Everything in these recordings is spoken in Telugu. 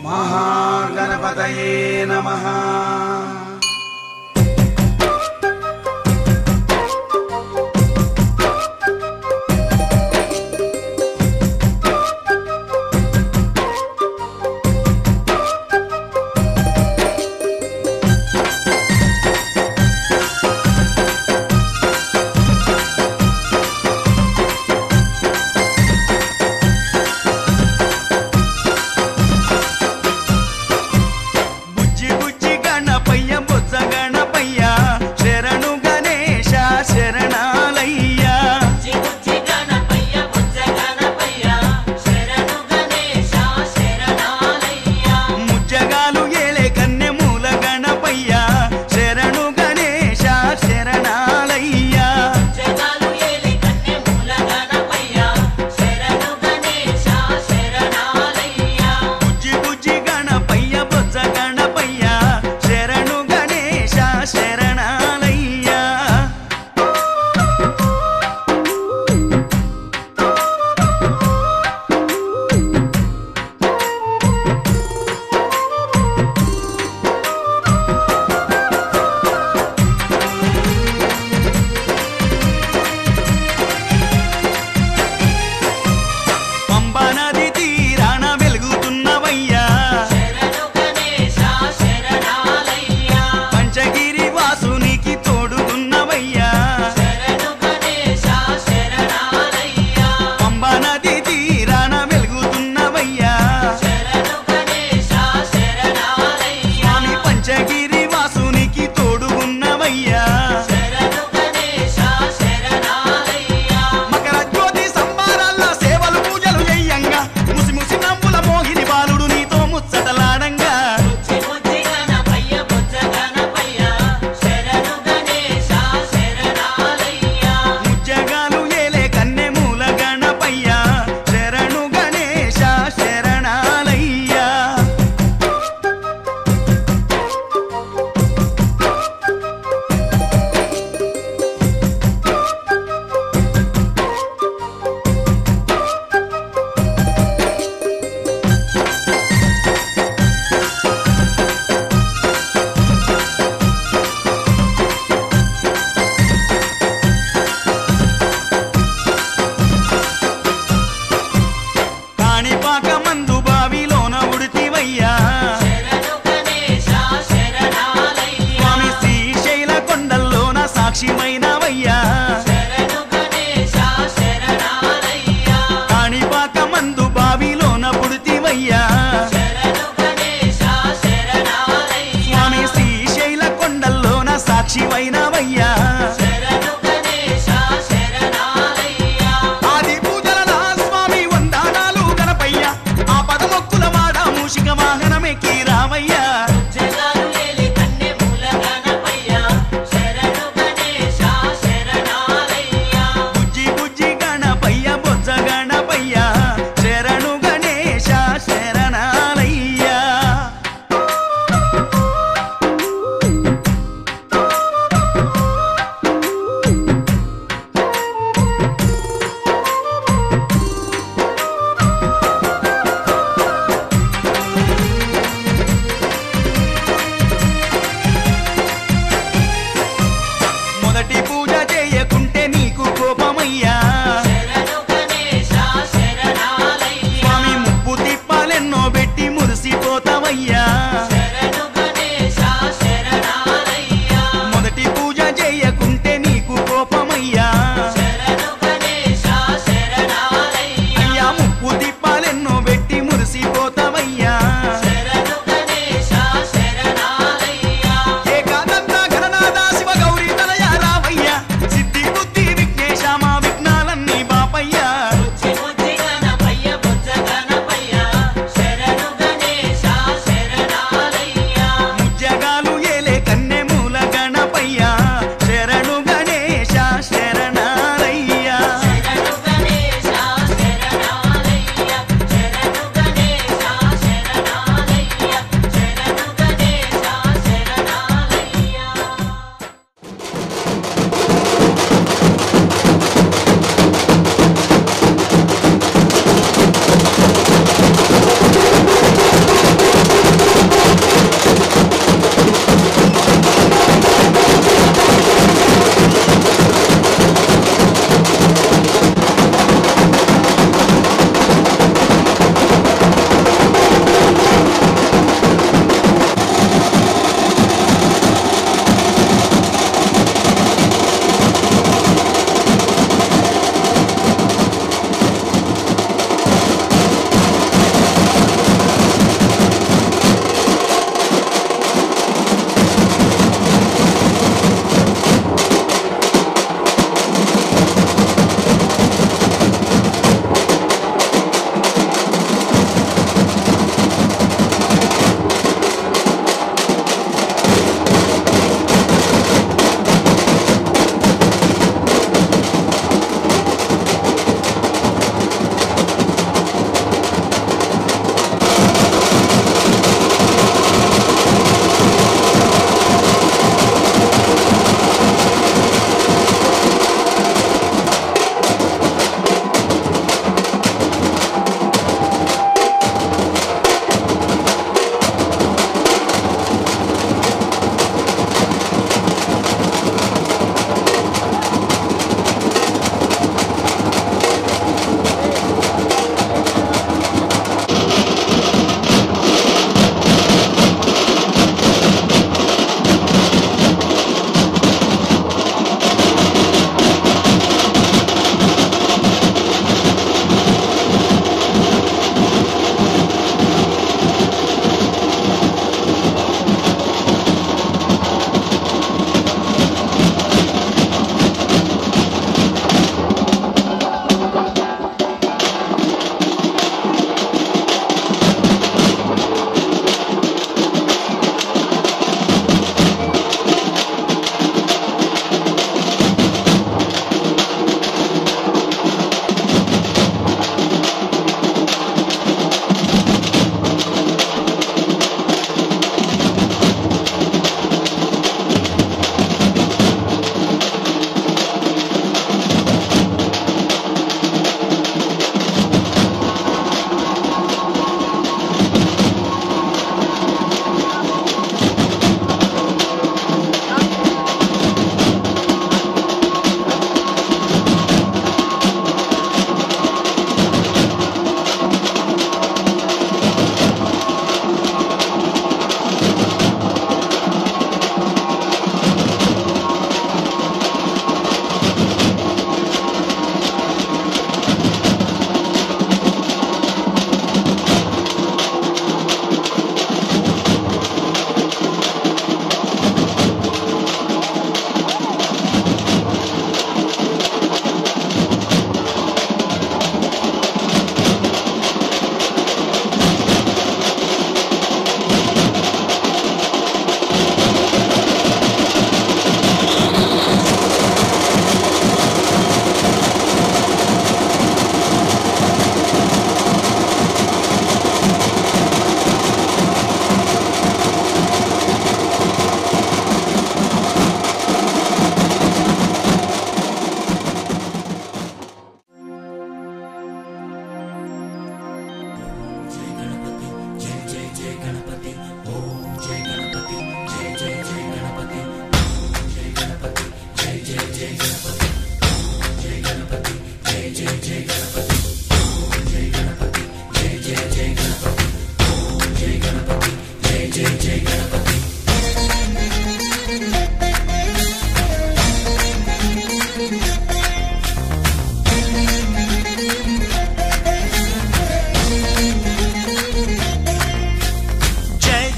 మహాగణపతయే నమ బుజ్జి బుజ్జి గణప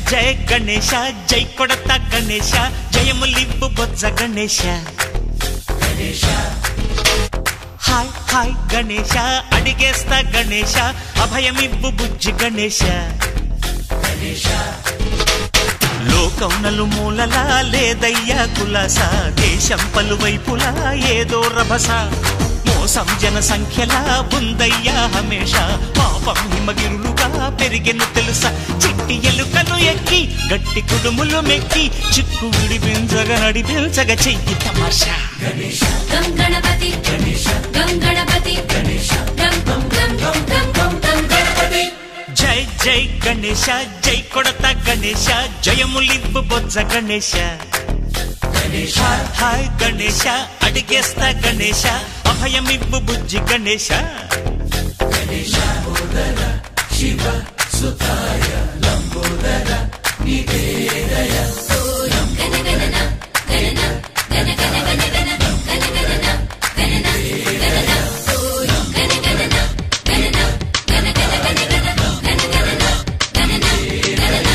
జయ గణేశ జై కొడత గణేశ జయములివ్వు బొజ్జ గణేశ హాయ్ హాయ్ గణేశ అడిగేస్తా గణేశ అభయమివ్వు బుజ్జి గణేశ లోకం నలుమూలలా లేదయ్యా కులాస దేశం పలువైపులా ఏదో రభస మోసం జన సంఖ్యలా ఉందయ్యా హమేష పాపం హిమగిరులుగా పెరిగెను తెలుసా చిట్టి ఎలుకలు ఎక్కి గట్టి కుడుములు మెక్కి చిక్కు విడిపించగ నడిపించగ చెయ్యి తమాషా గం గణపతి గం గణపతి గం గం గం గం గం గం గం గణపతి జై జై గణేశ జై కొడత గణేశ జయములివ్వు బొజ్జ గణేశ హాయ్ హాయ్ గణేశ అడిగేస్తా గణేశ అభయమివ్వు బుజ్జి గణేశ గణ గణన గణన గణ గణ గణ గణ గణ గణన గణన గణన గణ గణన గణన గణ గణ గణ గణ గణ గణన గణన గణన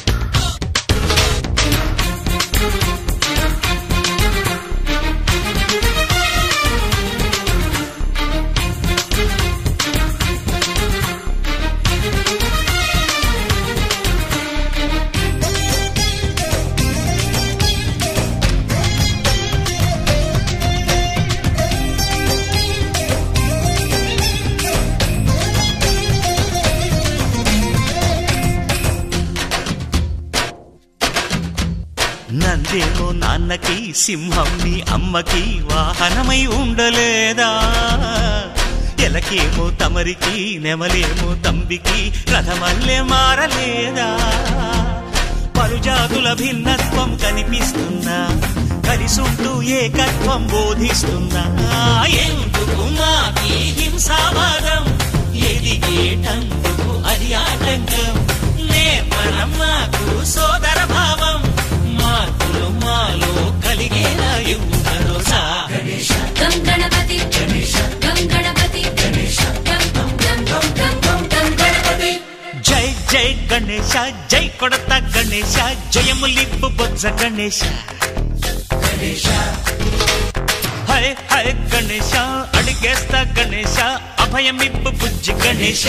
నందేమో నాన్నకి సింహం నీ అమ్మకి వాహనమై ఉండలేదా ఎలకేమో తమరికి నెమలేమో తంబికి రథమల్లే మారలేదా పలుజాతుల భిన్నత్వం కనిపిస్తున్నా కలిసుంటూ ఏకత్వం బోధిస్తున్నా ఎందుకు మాకి హింసావాదం ఎదిగేటందుకు అది ఆటంకం నేర్పడం మాకు సోదర భావం మార్పులు మాలో కలిగేలా ఇవ్వు భరోసా గం గణపతి గం గణపతి గం గం గం గం గం గం గం గణపతి జై జై గణేశ జై కొడత గణేశ జయములిప్పు బొజ్జ గణేశ హై హై గణేశ అడిగేస్తా గణేశ అభయమిప్పు బుజ్జి గణేశ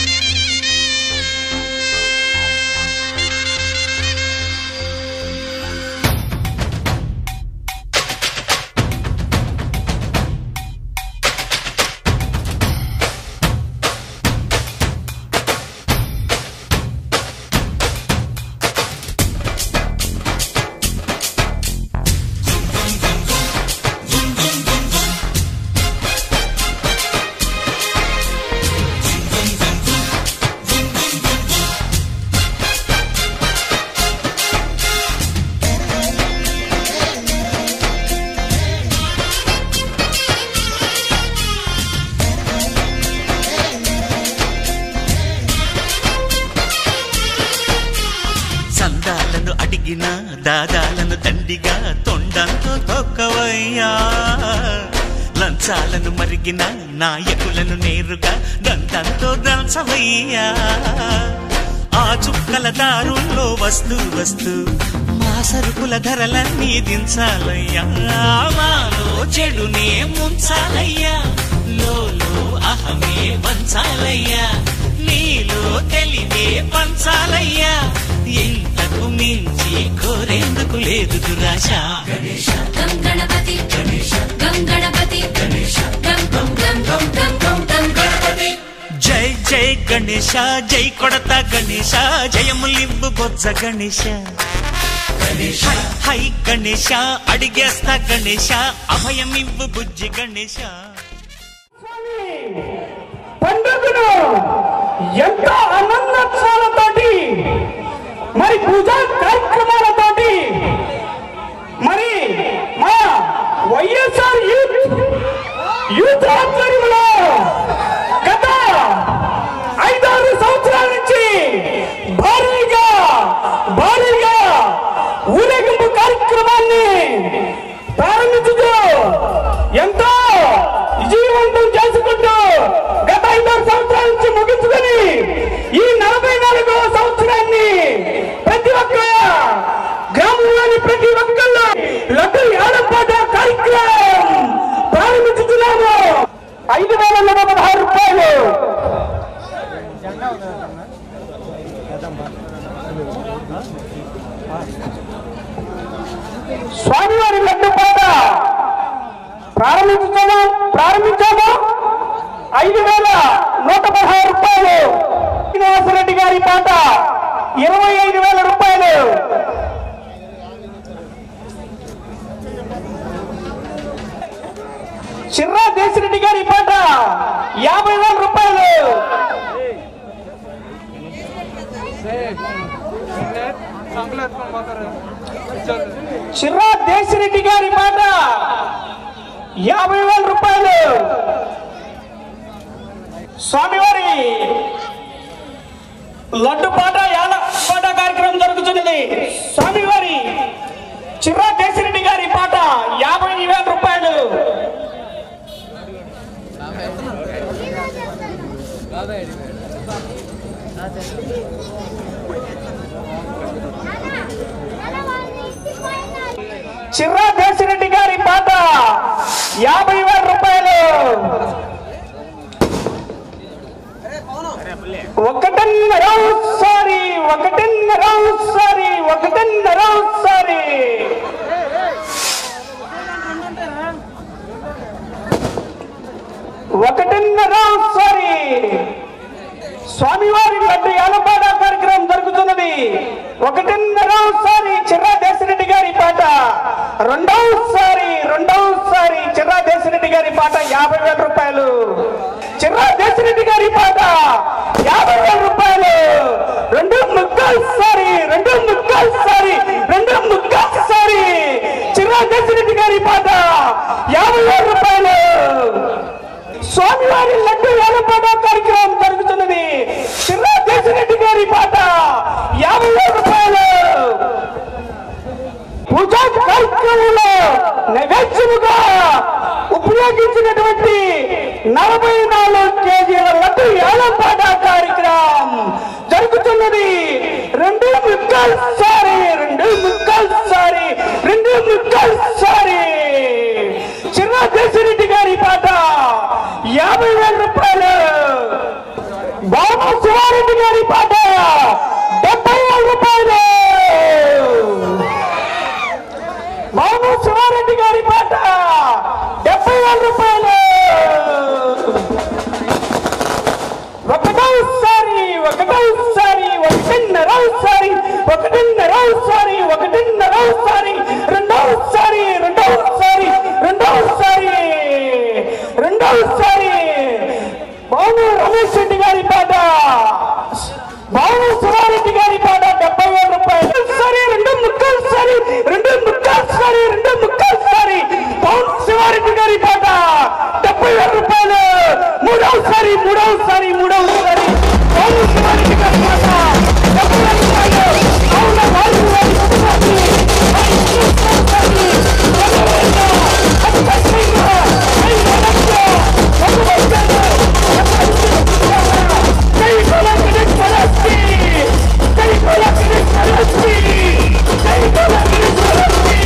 సందాలను అడిగిన దాదాలను దండిగా తొండంతో తొక్కవయ్యా లంచాలను మరిగిన నాయకులను నేరుగా దంతంతో దంచవయ్యా ఆ చుక్కల దారుల్లో వస్తూ వస్తూ మా సరుకుల ధరలన్నీ దించాలయ్యా మాలో చెడునే ముంచాలయ్యా లోలో అహమే వంచాలయ్యా నీలో తెలివే పంచాలయ్యా ఇంతకు మించి కోరేందుకు లేదు దురాశ గం గణపతి గం గణపతి గం గం గం గం గం గం గం గణపతి జై జై గణేశ జై కొడత గణేశ జయములింబు బొజ్జ గణేశ హై హై గణేశ అడిగేస్తా గణేశ అభయమివ్వు బుజ్జి గణేశ పండుగను ఎంతో ఆనందోత్సవాలతోటి మరి పూజా కార్యక్రమాలతోటి మరి మా వైఎస్ఆర్ యూత్ యూత్ ఆధ్వర్యంలో గత ఐదారు సంవత్సరాల నుంచి భారీగా భారీగా ఊరేగింపు కార్యక్రమాన్ని ప్రారంభించుతూ ఎంతో విజయవంతం చేసుకుంటూ గత ఐదారు సంవత్సరాల నుంచి ముగించుకొని ఈ నలభై నాలుగవ సంవత్సరాన్ని ప్రతి స్వామివారి లడ్డు పాట ప్రారంభించాము ప్రారంభించాము ఐదు వేల నూట పదహారు రూపాయలు శ్రీనివాసరెడ్డి గారి పాట ఇరవై ఐదు వేల రూపాయలు చిర్రా దేశరెడ్డి గారి పాట యాభై వేల రూపాయలు చిర్రా దేశరెడ్డి గారి పాట యాభై వేల రూపాయలు స్వామివారి లడ్డు పాట యాల పాట కార్యక్రమం జరుగుతున్నది స్వామివారి చిర్రా దేశరెడ్డి గారి పాట యాభై వేల రూపాయలు చిర్రా దేశరెడ్డి గారి పాట యాభై వేల రూపాయలు ఒకటన్నర సారి ఒకటన్నర సారి ఒకటన్నర సారి ఒకటన్నర సారి స్వామివారి లడ్డు యాలపాట కార్యక్రమం జరుగుతున్నది ఒకటిన్నరవసారి చిర్రా దేశరెడ్డి గారి పాట రెండవసారి రెండవసారి చిర్రా దేశరెడ్డి గారి పాట యాభై వేల రూపాయలు చిర్రా దేశరెడ్డి గారి పాట యాభై వేల రూపాయలు రెండు ముక్కల్సారి రెండు ముక్కల్సారి రెండు ముక్కల్సారి చిర్రా దేశరెడ్డి గారి పాట యాభై వేల రూపాయలు స్వామివారి లడ్డు వేలపాట కార్యక్రమం జరుగుతున్నది చిర్రా దేశరెడ్డి గారి పాట యాభై వేల రూపాయలు పూజా కార్యక్రమంలో నైవేద్యముగా ఉపయోగించినటువంటి నలభై నాలుగు కేజీల లడ్డు ఏలపాట కార్యక్రమం జరుగుతున్నది రెండు ముక్కల్ సారి రెండు ముక్కల్ సారి రెండు ముక్కల్ సారి చిన్న దేశరెడ్డి గారి పాట యాభై వేల రూపాయలు బాబు శివారెడ్డి గారి పాట డెబ్బై వేల రూపాయలు బాబు శివారెడ్డి గారి పాట డెబ్బై వేల రూపాయలు ఒకటోసారి ఒకటోసారి ఒకటిన్నరసారి ఒకటిన్నరసారి ఒకటిన్నరసారి రెండవసారి రెండవసారి రెండవసారి రెండవసారి బాబు రమేష్ రెడ్డి గారి పాట బాబు శివారెడ్డి గారి పాట డెబ్బై వేల రూపాయలు సరే రెండు ముక్కలు సరి రెండు ముక్కలు సరి రెండు ముక్కలు సరి బాబు శివారెడ్డి గారి పాట డెబ్బై వేల రూపాయలు మూడవసారి మూడవసారి మూడవసారి బాబు శివారెడ్డి గారి పాట డెబ్బై వేల రూపాయలు అవున వారి వారి కుటుంబానికి వారి కుటుంబానికి వందవేల, అతి కష్టంగా, ఐదు లక్షల, ఒక వర్గాలు, ఒక వర్గాలు, జై బోలో గణేష్ మహారాజ్కి! జై బోలో గణేష్ మహారాజ్కి! జై బోలో గణేష్ మహారాజ్కి!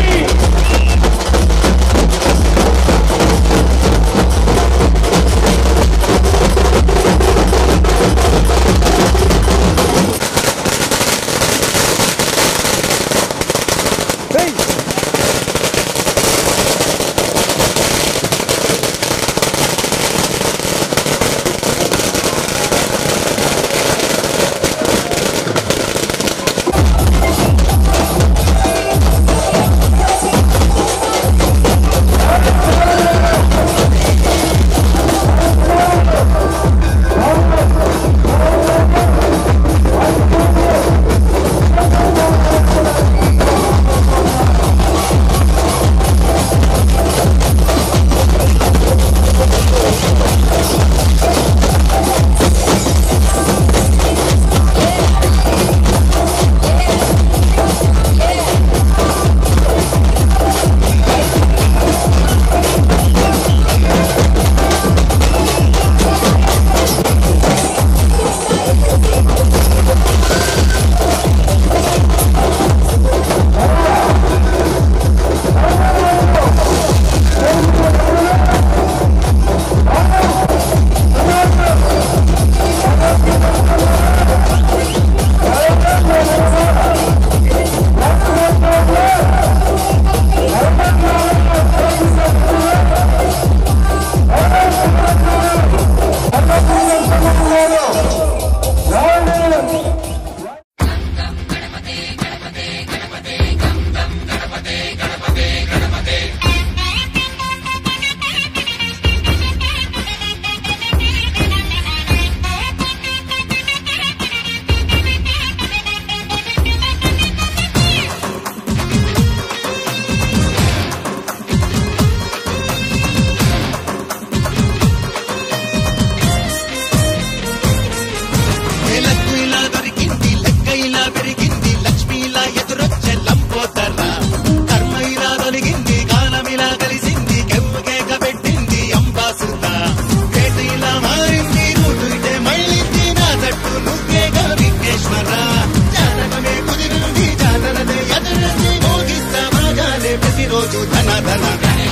నమ్మరా జాతకమే కుదిరింది జాతరనే ఎదురంది మోగిస్తా బాగానే ప్రతిరోజు ధన ధన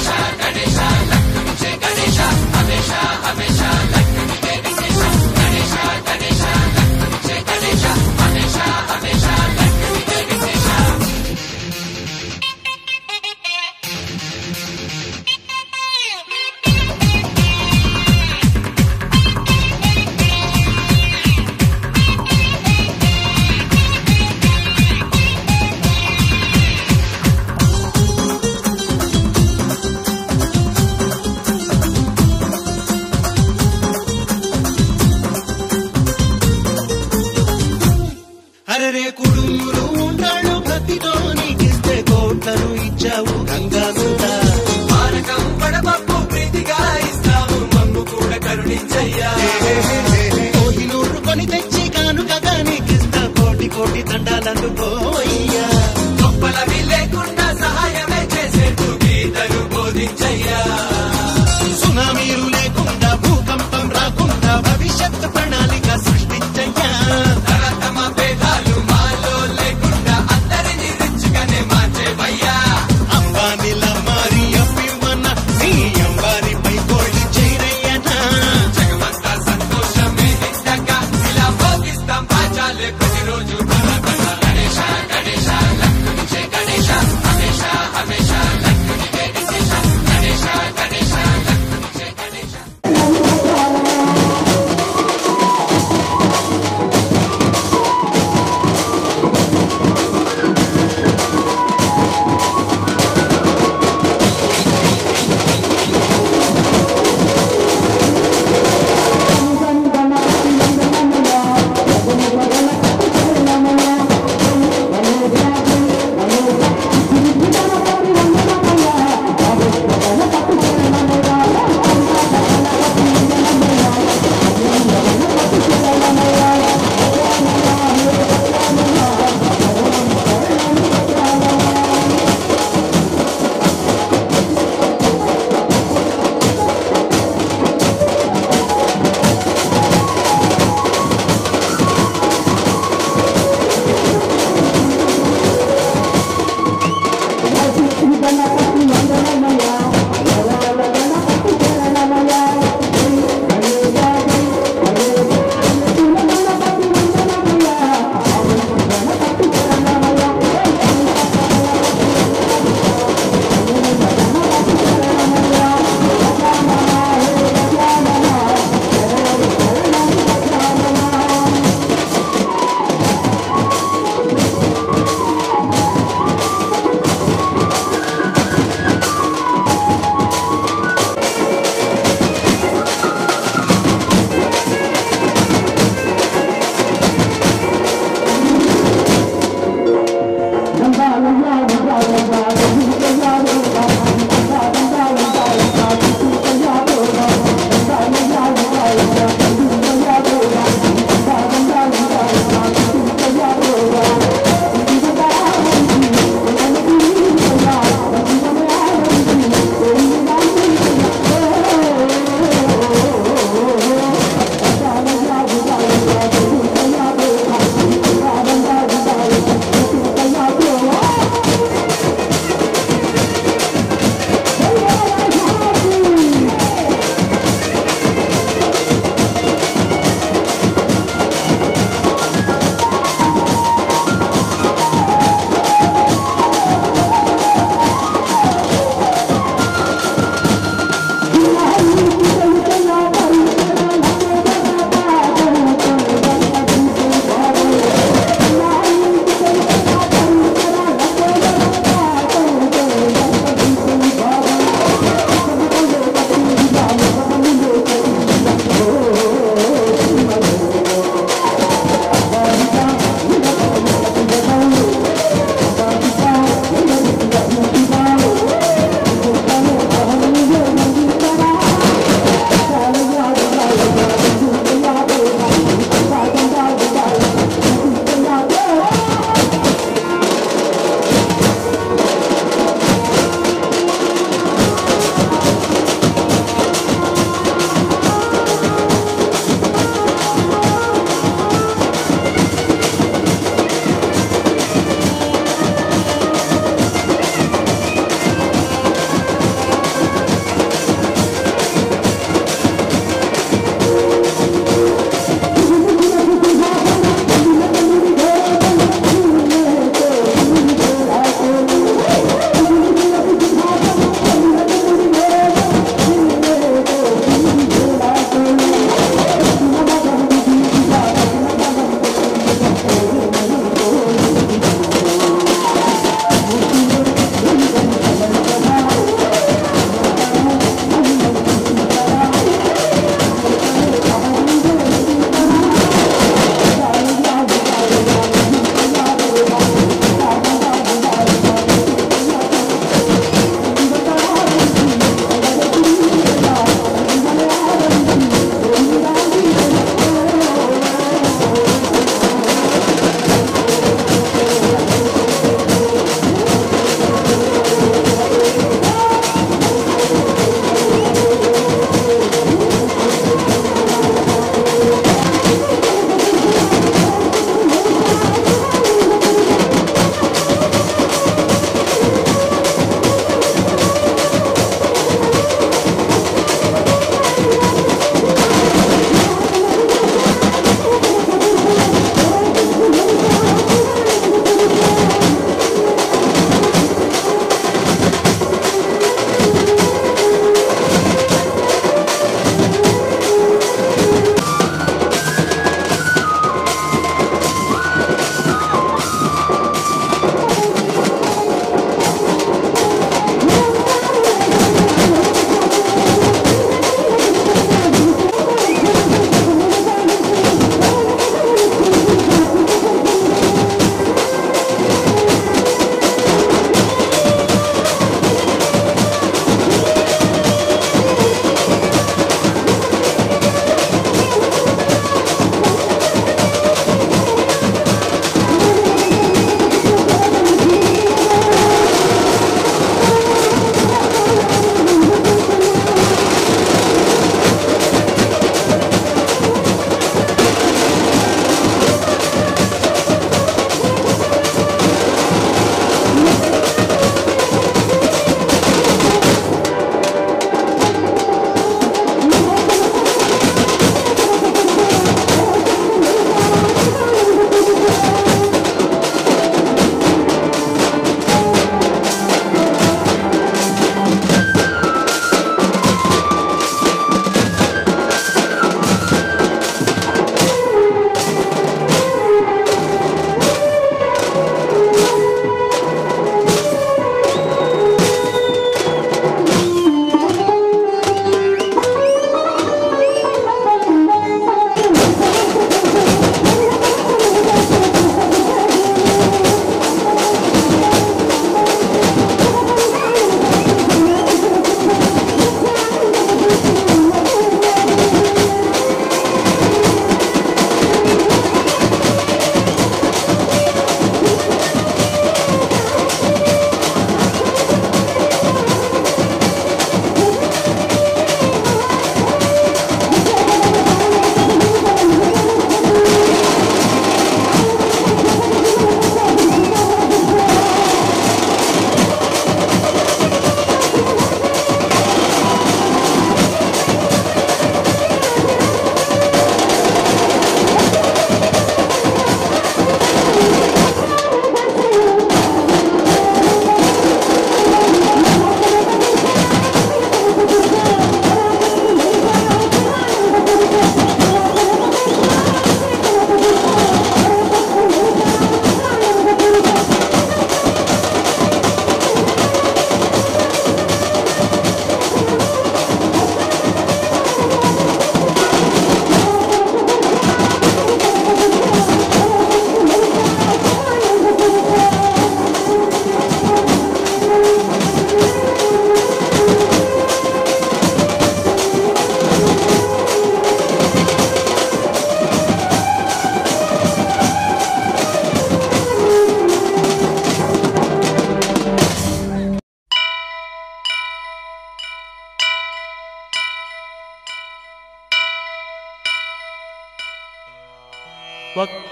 అరరే కుడుములు ఉండాళ్ళు భక్తితో నీకిస్తే కోట్లను ఇచ్చావు గంగాసుదా పానకం పడపప్పు ప్రీతిగా ఇస్తాము మమ్ము కూడా కరుణించయ్యా కోహినూరు కొని తెచ్చి కానుకగా నీకిస్తా కోటి కోటి దండాలందుకోవయ్యా గొప్పలవి లేకుండా సహాయమే చేసేట్టు గీతలు బోధించయ్యా సునామీలు లేకుండా భూకంపం రాకుండా భవిష్యత్ ప్రణాళిక సృష్టించయ్యా తరతమ భేదాలు మాలో లేకుండా అందరినీ రిచ్గానే మార్చేవయ్యా అంబానీలా మారి అప్పివన్న నీ అంబారిపై గోల్డ్ చేయరయ్యనా జగమంతా సంతోషమే నిండగా ఇలా భోగిస్తాం బాజాలే ప్రతిరోజు ధన ధన గణేశ గణేశ లక్ష్మించే గణేశ హమేష హమేష లక్ష్మికే విశేష గణేశ గణేశ లక్ష్మించే గణేశ గణ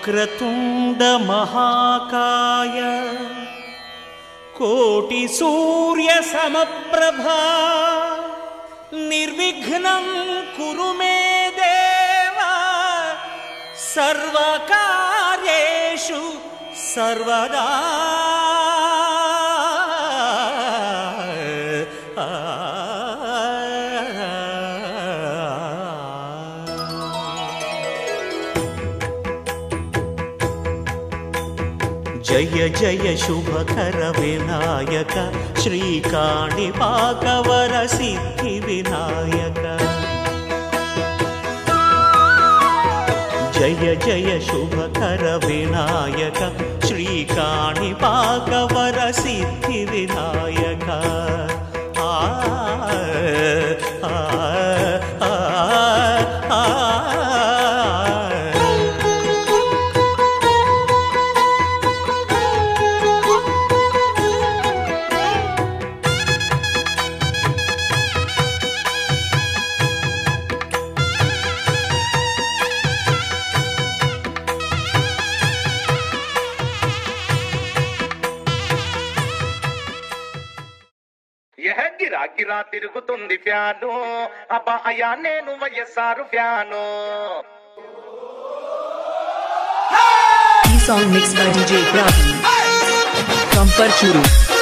వక్రతుండ మహాకాయ కోటి సూర్య సమప్రభా నిర్విఘ్నం కురు మే దేవా సర్వకార్యేషు సర్వదా జయ జయ శుభకర వినాయక శ్రీకాణిపాకవర సిద్ధి వినాయక జయ జయ శుభకర వినాయక శ్రీకాణిపాకవర సిద్ధి వినాయక ఆ ఆ, ఆ, ఆ, ఆ. యహ గిరా గిరా తిరుగుతుంది ఫ్యాను అబ్బా అయ్యా నేను వైఎస్ఆర్ ఫ్యాను ఈ song mix by DJ Praveen from Parchur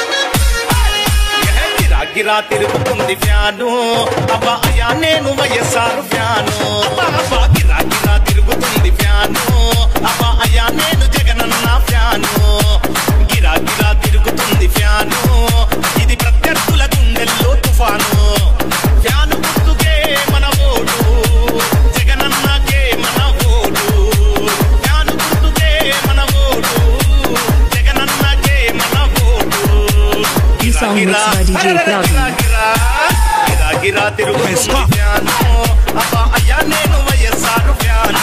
యహ గిరా గిరా తిరుగుతుంది ఫ్యాను అబ్బా అయ్యా నేను వైఎస్ఆర్ ఫ్యాను అబ్బా అబ్బా గిరా గిరా తిరుగుతుంది ఫ్యాను అబ్బా అయ్యా నేను జగనన్న ఫ్యాను గిరా గిరా తిరుగుతుంది ఫ్యాను ఇది ప్రత్యర్థుల గుండెల్లో తుఫాను ఫ్యాను గుర్తుకే మన ఓటు జగనన్నకే మన ఓటు ఫ్యాను గుర్తుకే మన ఓటు జగనన్నకే మన ఓటు ఈ song mix by DJ Praveen గిరా గిరా తిరుగుతుంది ఫ్యాను అబ్బా అయ్యా నేను వైఎస్ఆర్ ఫ్యాను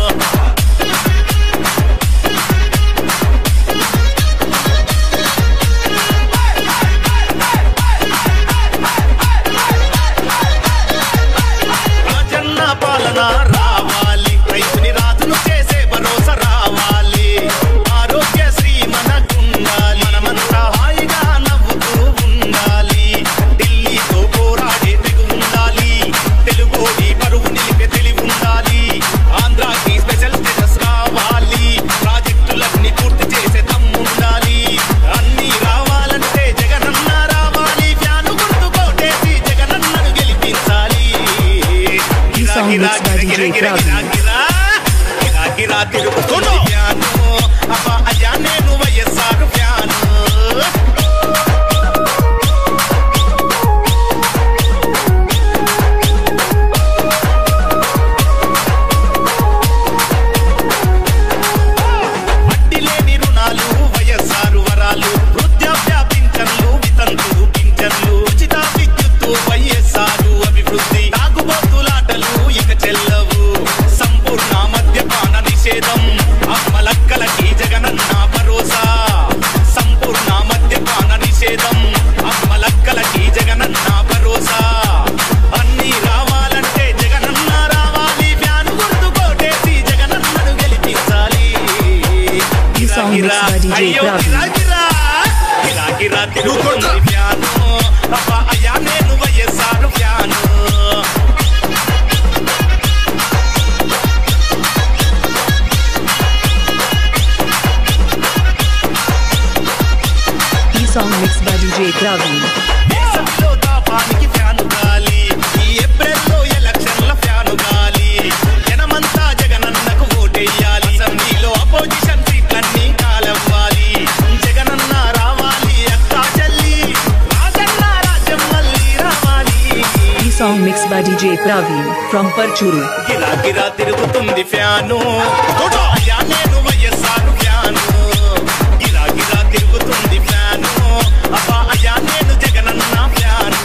రాజన్న పాలన రావాలి రైతుని రాజును చేసే భరోసా రావాలి ఆరోగ్యశ్రీ మనకుండాలి మనమంతా హాయిగా నవ్వుతూ ఉండాలి ఢిల్లీతో పోరాడే తెగు ఉండాలి తెలుగోడి పరువు నిలిపే తెలివి ఉండాలి ఆంధ్రాకి స్పెషల్ స్టేటస్ రావాలి ప్రాజెక్టులన్నీ పూర్తి చేసే దమ్ముండాలి అన్ని రావాలంటే జగనన్న రావాలి ఫ్యాను గుర్తు కోటేసి జగనన్నను గెలిపించాలి ఈ song mix by DJ Praveen గిరా తిరుగుతుంది ఫ్యాను అబ్బా అయ్యా నేను వైఎస్ఆర్ ఫ్యాను వడ్డీ లేని రుణాలు వైఎస్ఆర్ వరాలు వృద్ధాప్య పింఛన్లు వితంతు పింఛన్లు ఉచిత విద్యుత్తు వైఎస్ఆర్ అభివృద్ధి తాగుబోతులాటలు ఇక చెల్లవు సంపూర్ణ మద్యపాన నిషేధం అమ్మలక్కలకి జగనన్న భరోసా సంపూర్ణ మద్యపాన నిషేధం అమ్మలక్కలకి జగనన్న భరోసా అన్ని రావాలంటే జగనన్న రావాలి ఫ్యాను గుర్తు కోటేసి జగనన్నను గెలిపించాలి ఈ సాంగ్ మిక్స్ బై డీజే అయ్యో, ప్రావీణ్ గిరా, గిరా. గిరా, గిరా తిరుగుతుంది ఫ్యాను అబ్బా అయ్యా నేను వైఎస్ఆర్ ఫ్యాను ఈ song mix by DJ Praveen దేశంలో తాపానికి ఫ్యాను గాలి ఈ ఏప్రిల్లో ఎలక్షన్ల ఫ్యాను గాలి జనమంతా జగనన్నకు ఓటెయ్యాలి అసెంబ్లీలో అపోజిషన్ సీట్లన్నీ కాలవ్వాలి జగనన్న రావాలి అక్కా చెల్లి రాజన్న రాజ్యం మళ్ళీ రావాలి ఈ song mix by DJ Praveen from Parchur గిరా గిరా తిరుగుతుంది ఫ్యాను అయ్యా నేను వైఎస్ఆర్ ఫ్యాను గిరా గిరా తిరుగుతుంది ఫ్యాను అబ్బా అయ్యా నేను జగనన్న ఫ్యాను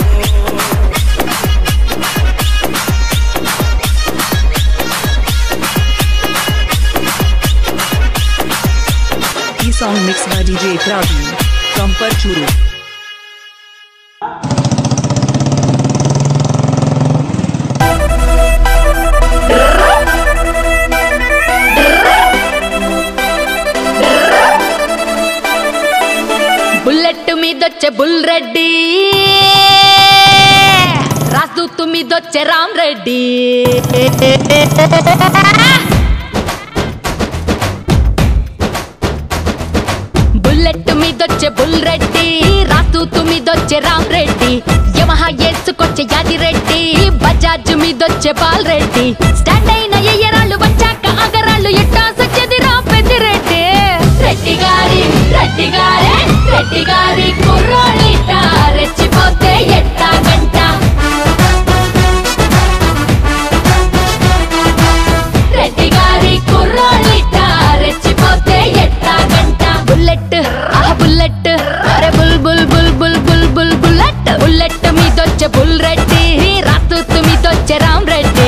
ఈ song mix by DJ Praveen from Parchur మీదొచ్చే బుల్ రెడ్డి రాజదూతు మీదొచ్చే రామ్ రెడ్డి బుల్లెట్ మీదొచ్చే బుల్ రెడ్డి రాజదూతు మీదొచ్చే రామ్ రెడ్డి యమహా ఏసుకొచ్చే యాది రెడ్డి బజాజ్ మీదొచ్చే బాల్ రెడ్డి స్టాండ్ అయిన ఎయ్యరాళ్ళు వచ్చాక అగరాళ్ళు ఎట్టా సచ్చేది రా పెద్దిరెడ్డి రెడ్డి గారి రెడ్డి గారే రెడ్డి గారి కుర్రోడిట రెచ్చిపోతే ఎట్టా గంట రెడ్డి గారి కుర్రోడిట రెచ్చిపోతే ఎట్టా గంట బుల్లెట్ ఆహ బుల్లెట్ అరే bull bull bull bull bull bull Bullet Bullet మీదొచ్చే బుల్ రెడ్డి రాతూతు మీదొచ్చే రామ్ రెడ్డి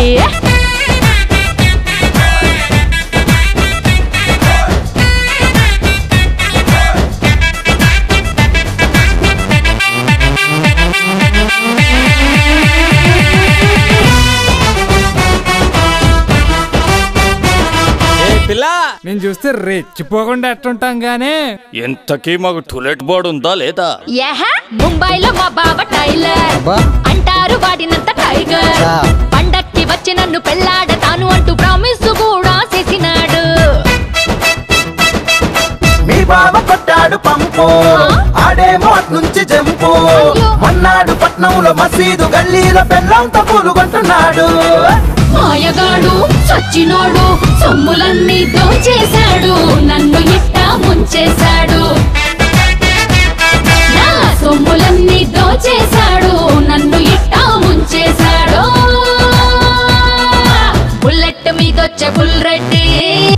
పిల్ల నేను చూస్తే రెచ్చిపోకుండా ఎట్టుంటాం గానీ ఎంతకీ మాకు టూలెట్ బోర్డు ఉందా లేదా యహ ముంబైలో మా బావ టైలర్ అంటారు వాడినంత టైగర్ పండక్కి వచ్చి నన్ను పెళ్ళాడతాను అంటూ ప్రామిస్ కూడా చేసినాడు మీ బావ కొట్టాడు పంపు ఆడేమో నుంచి జంపు మన్నాడు పట్నంలో మసీదు గల్లీలో బెల్లంతో పూలుగొంటున్నాడు మాయగాడు సచ్చినోడు సొమ్ములన్నీ దోచేశాడు నన్ను ఇట్ట ముంచేశాడు నా సొమ్ములన్నీ దోచేశాడు నన్ను ఇట్ట ముంచేశాడు బుల్లెట్ మీదొచ్చే బుల్ రెడ్డి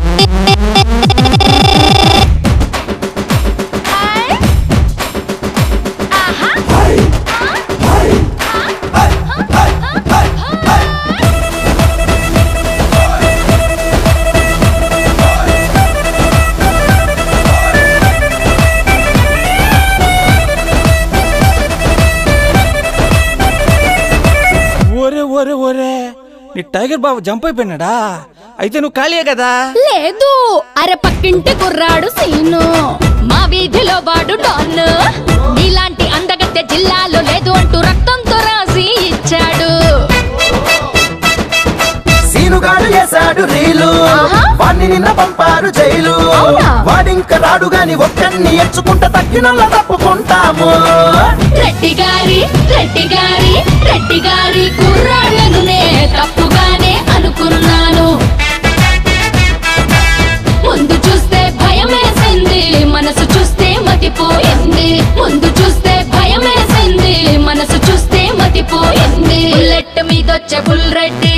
ఒరే ఒరే ఒరే నీ టైగర్ బాబు జంప్ అయిపోయినాడా అయితే నువ్వు ఖాళీయే కదా లేదు అరే పక్కింటి కుర్రాడు సీను మా వీధిలో వాడు డాన్ నీలాంటి అందగత్తె జిల్లాలో లేదు అంటూ రక్తంతో రాసి ఇచ్చాడు సీనుగాడు వేశాడు రీలు ఆహా. వాణ్ణి నిన్న పంపారు జైలు అవునా? వాడింక రాడు గాని ఒక్కడిని ఎచ్చుకుంటా తగ్గినల్ల తప్పుకుంటాము రెడ్డి గారి రెడ్డి గారి రెడ్డి గారి కుర్రాళ్ళను నే తప్పుగానే అనుకున్నాను ముందు చూస్తే భయమేసింది మనసు చూస్తే మతిపోయింది ముందు చూస్తే భయమేసింది మనసు చూస్తే మతిపోయింది బుల్లెట్ మీదొచ్చే బుల్ రెడ్డి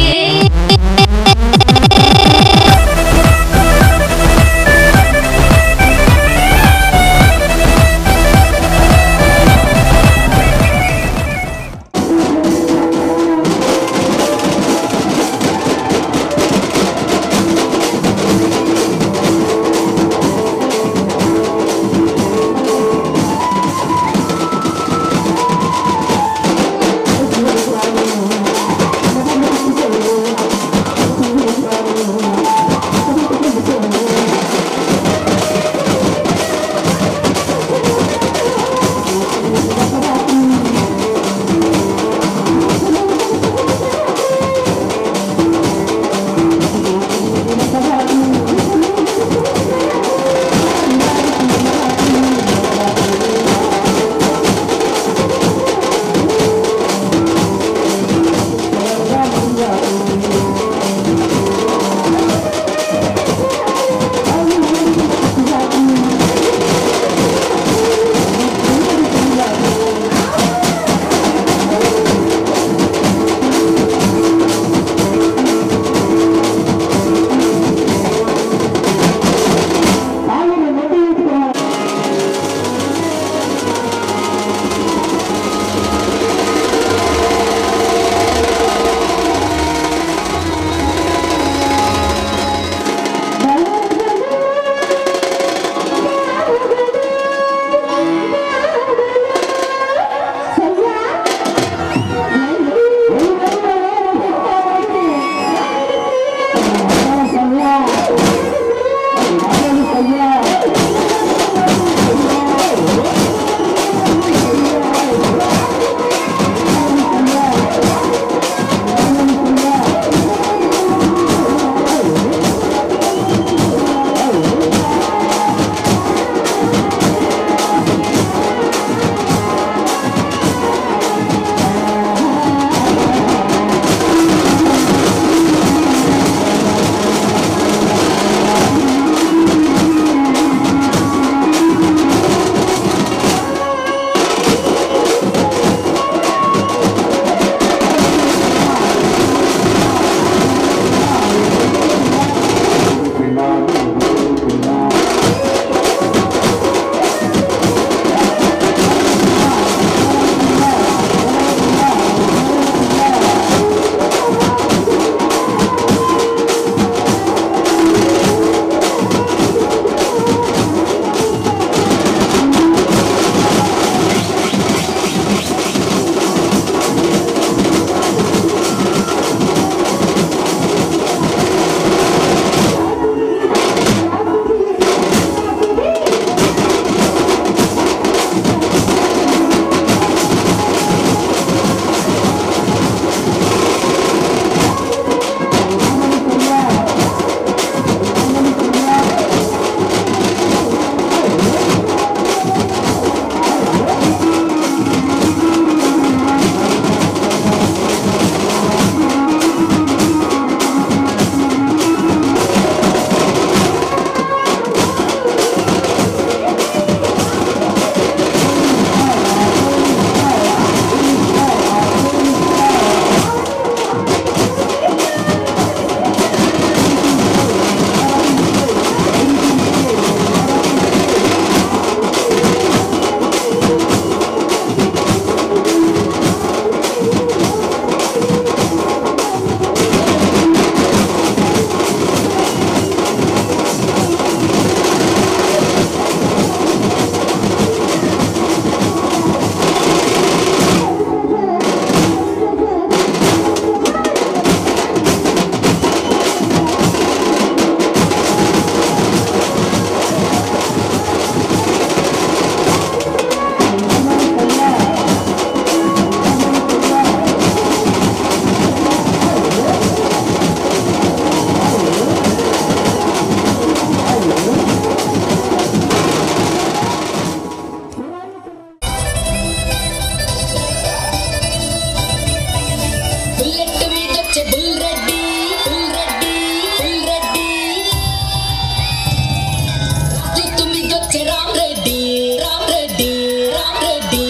వచ్చే రామ్ రెడ్డి రామ్ రెడ్డి రామ్ రెడ్డి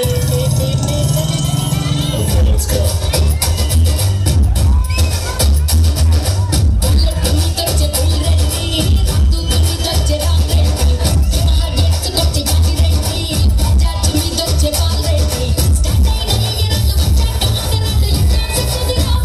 మీదొచ్చే పుల్రెడ్డి రంగు మీదొచ్చే రామ్ రెడ్డి మహాడెక్స్కొచ్చే యాగి రెడ్డి బజాజ్ మీదొచ్చే బాల్ రెడ్డి స్టార్ట్ అయిన ఈ రెండు వచ్చాక అందరూ ఇచ్చాల్సి సుది రామ్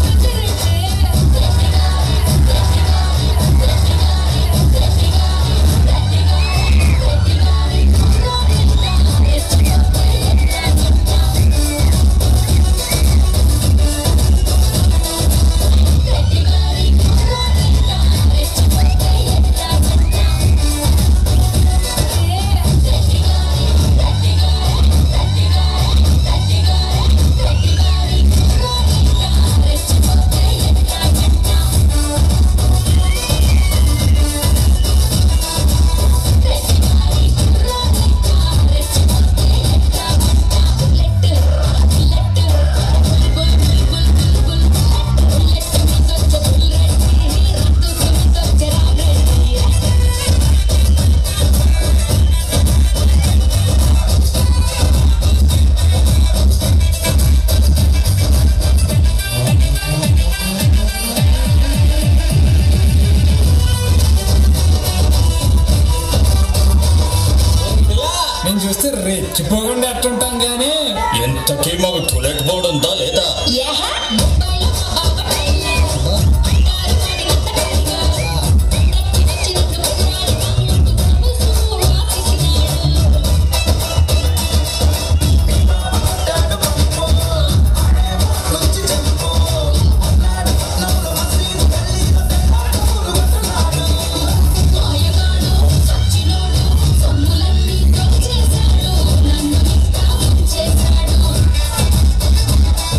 నేను చూస్తే రెచ్చిపోకుండా ఎట్టుంటాం కానీ ఎంతకీ మాకు టూలెట్ బోర్డు ఉందా లేదా చేశాడు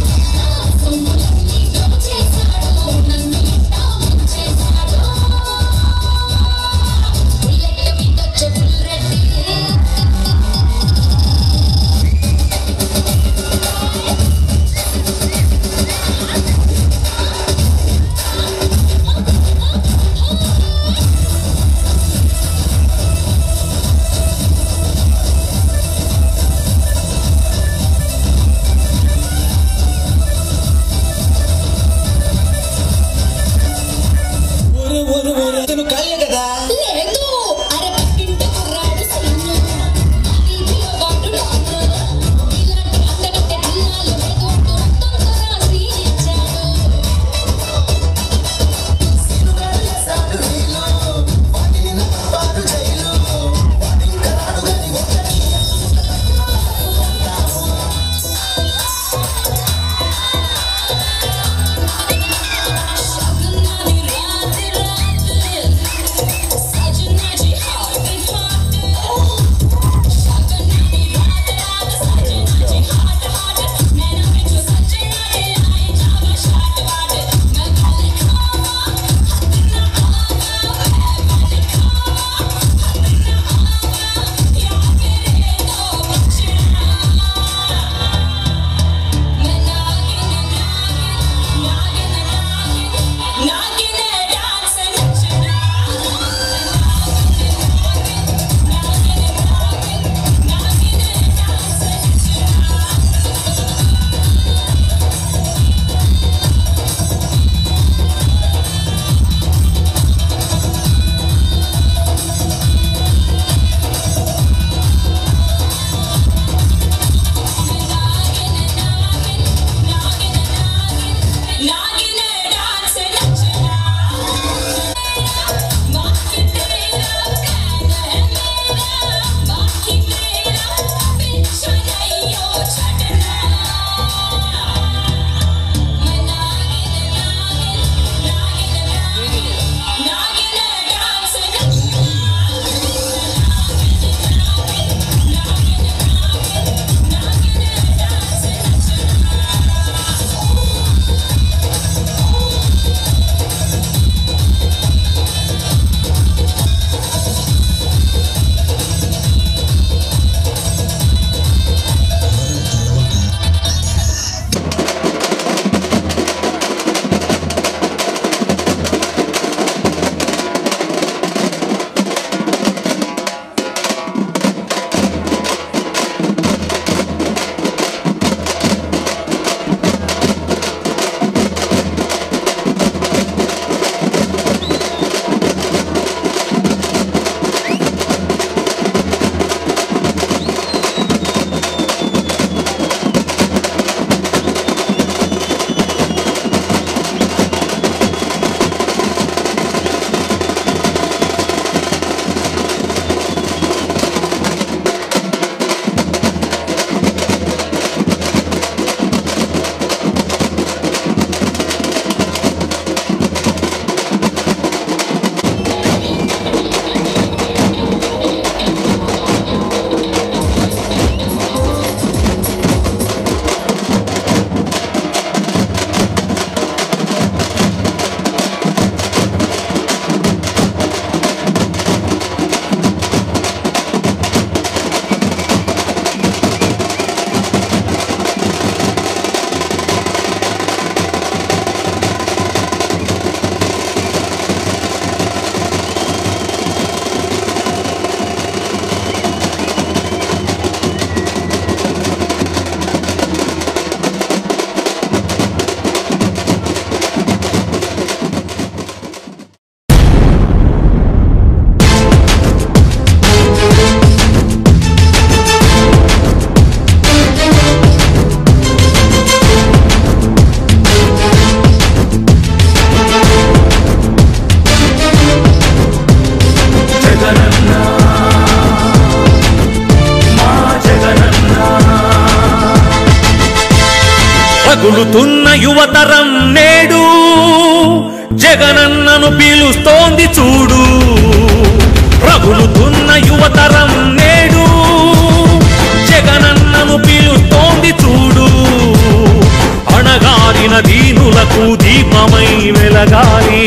రగులుతున్న యువతరం నేడు జగనన్నను పీలుస్తోంది చూడు రగులుతున్న యువతరం నేడు జగనన్నను పీలుస్తోంది చూడు అణగారిన దీనులకు దీపమై వెలగాలి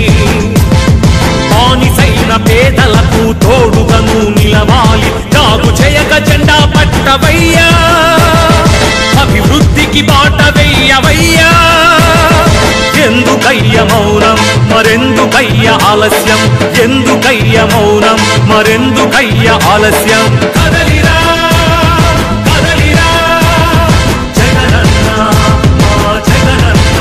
బానిసైన పేదలకు తోడుగను నిలవాలి కాగు చేయక జెండా పట్టవయ్యా అభివృద్ధికి బాట వెయ్యవయ్యా ఎందుకయ్య మౌనం మరెందుకయ్య ఆలస్యం ఎందుకయ్య మౌనం మరెందుకయ్య ఆలస్యం కదలిరా కదలిరా జగనన్న మా జగనన్న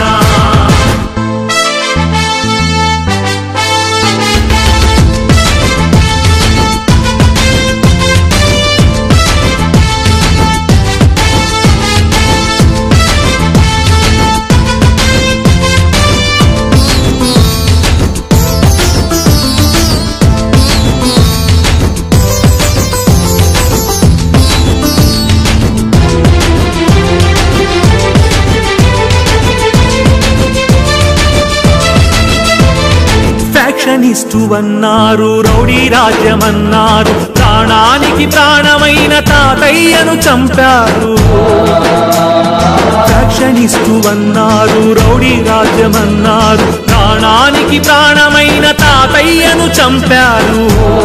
ఫ్యాక్షనిస్టు అన్నారు రౌడీ రాజ్యమన్నారు ప్రాణానికి ప్రాణమైన తాతయ్యను చంపారు ఫ్యాక్షనిస్టు అన్నారు రౌడీ రాజ్యమన్నారు ప్రాణానికి ప్రాణమైన తాతయ్యను చంపారు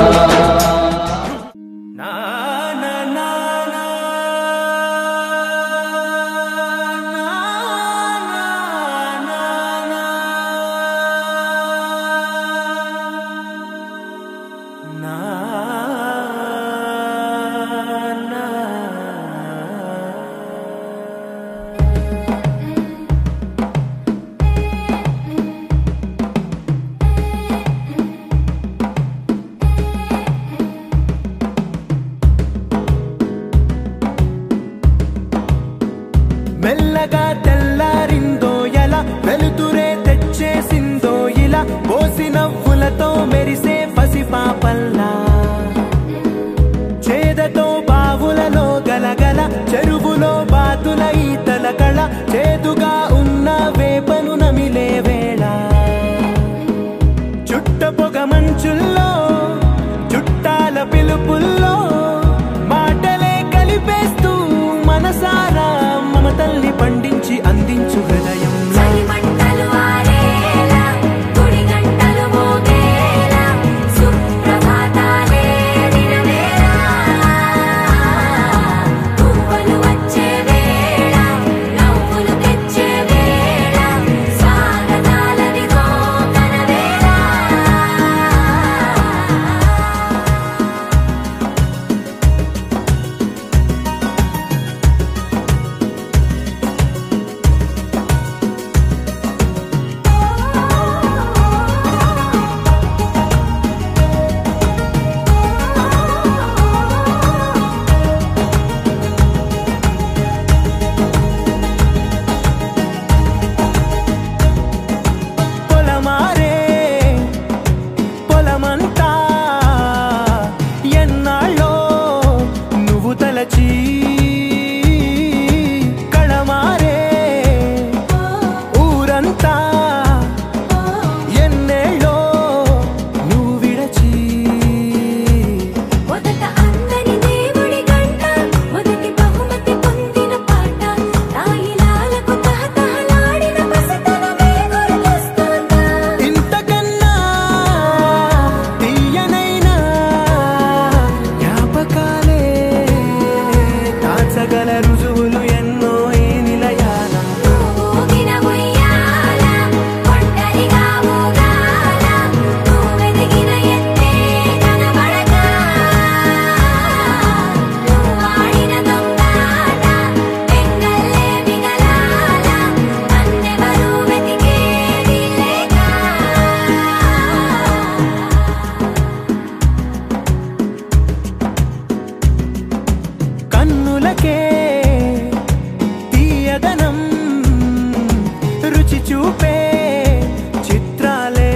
మెల్లగా తెల్లారిందో ఎలా వెలుతురే తెచ్చేసిందో ఇలా పోసి నవ్వులతో మెరిసే పసిపాపల్లా చేదతో బావులలో గలగల చెరువులో బాతుల ఈతల కళ చేదుగా ఉన్న వేపను నమిలే వేళ చుట్ట పొగ మంచుల్లో చుట్టాల పిలుపుల్లో మాటలే కలిపేస్తూ మనసారా మమతల్ని పండించి అందించు హృదయం మంటలు ఆరేలా గుడి గంటలు మోగేలా సుప్రభాతాలే దినవేళ పువ్వులు వచ్చే వేళ నవ్వులు తెచ్చే వేళ స్వాగతాలదిగో కనవేళ పొలమారే పొలమంతా ఎన్నాళ్ళో నువ్వు తలచి కళమారే ఊరంతా ఎన్నేళ్ళో నువ్వు విడచి మొదట అందని దేవుడి గంట మొదటి బహుమతి పొందిన పాట తాయిలాలకు తహతహలాడిన పసితనమే గుర్తొస్తుందా ఇంతకన్నా తీయనైనా జ్ఞాపకాలే దాచగల రుజువులు ఎన్నో ఈ నిలయాల ఊగిన ఉయ్యాల ఒంటరిగా ఊగాల నువ్వెదిగిన ఎత్తే కనబడక నువ్వాడిన దొంగాట పెంగల్లే మిగలాల నన్నెవరూ వెతికేది లేక కన్నులకే తీయదనం రుచి చూపే చిత్రాలే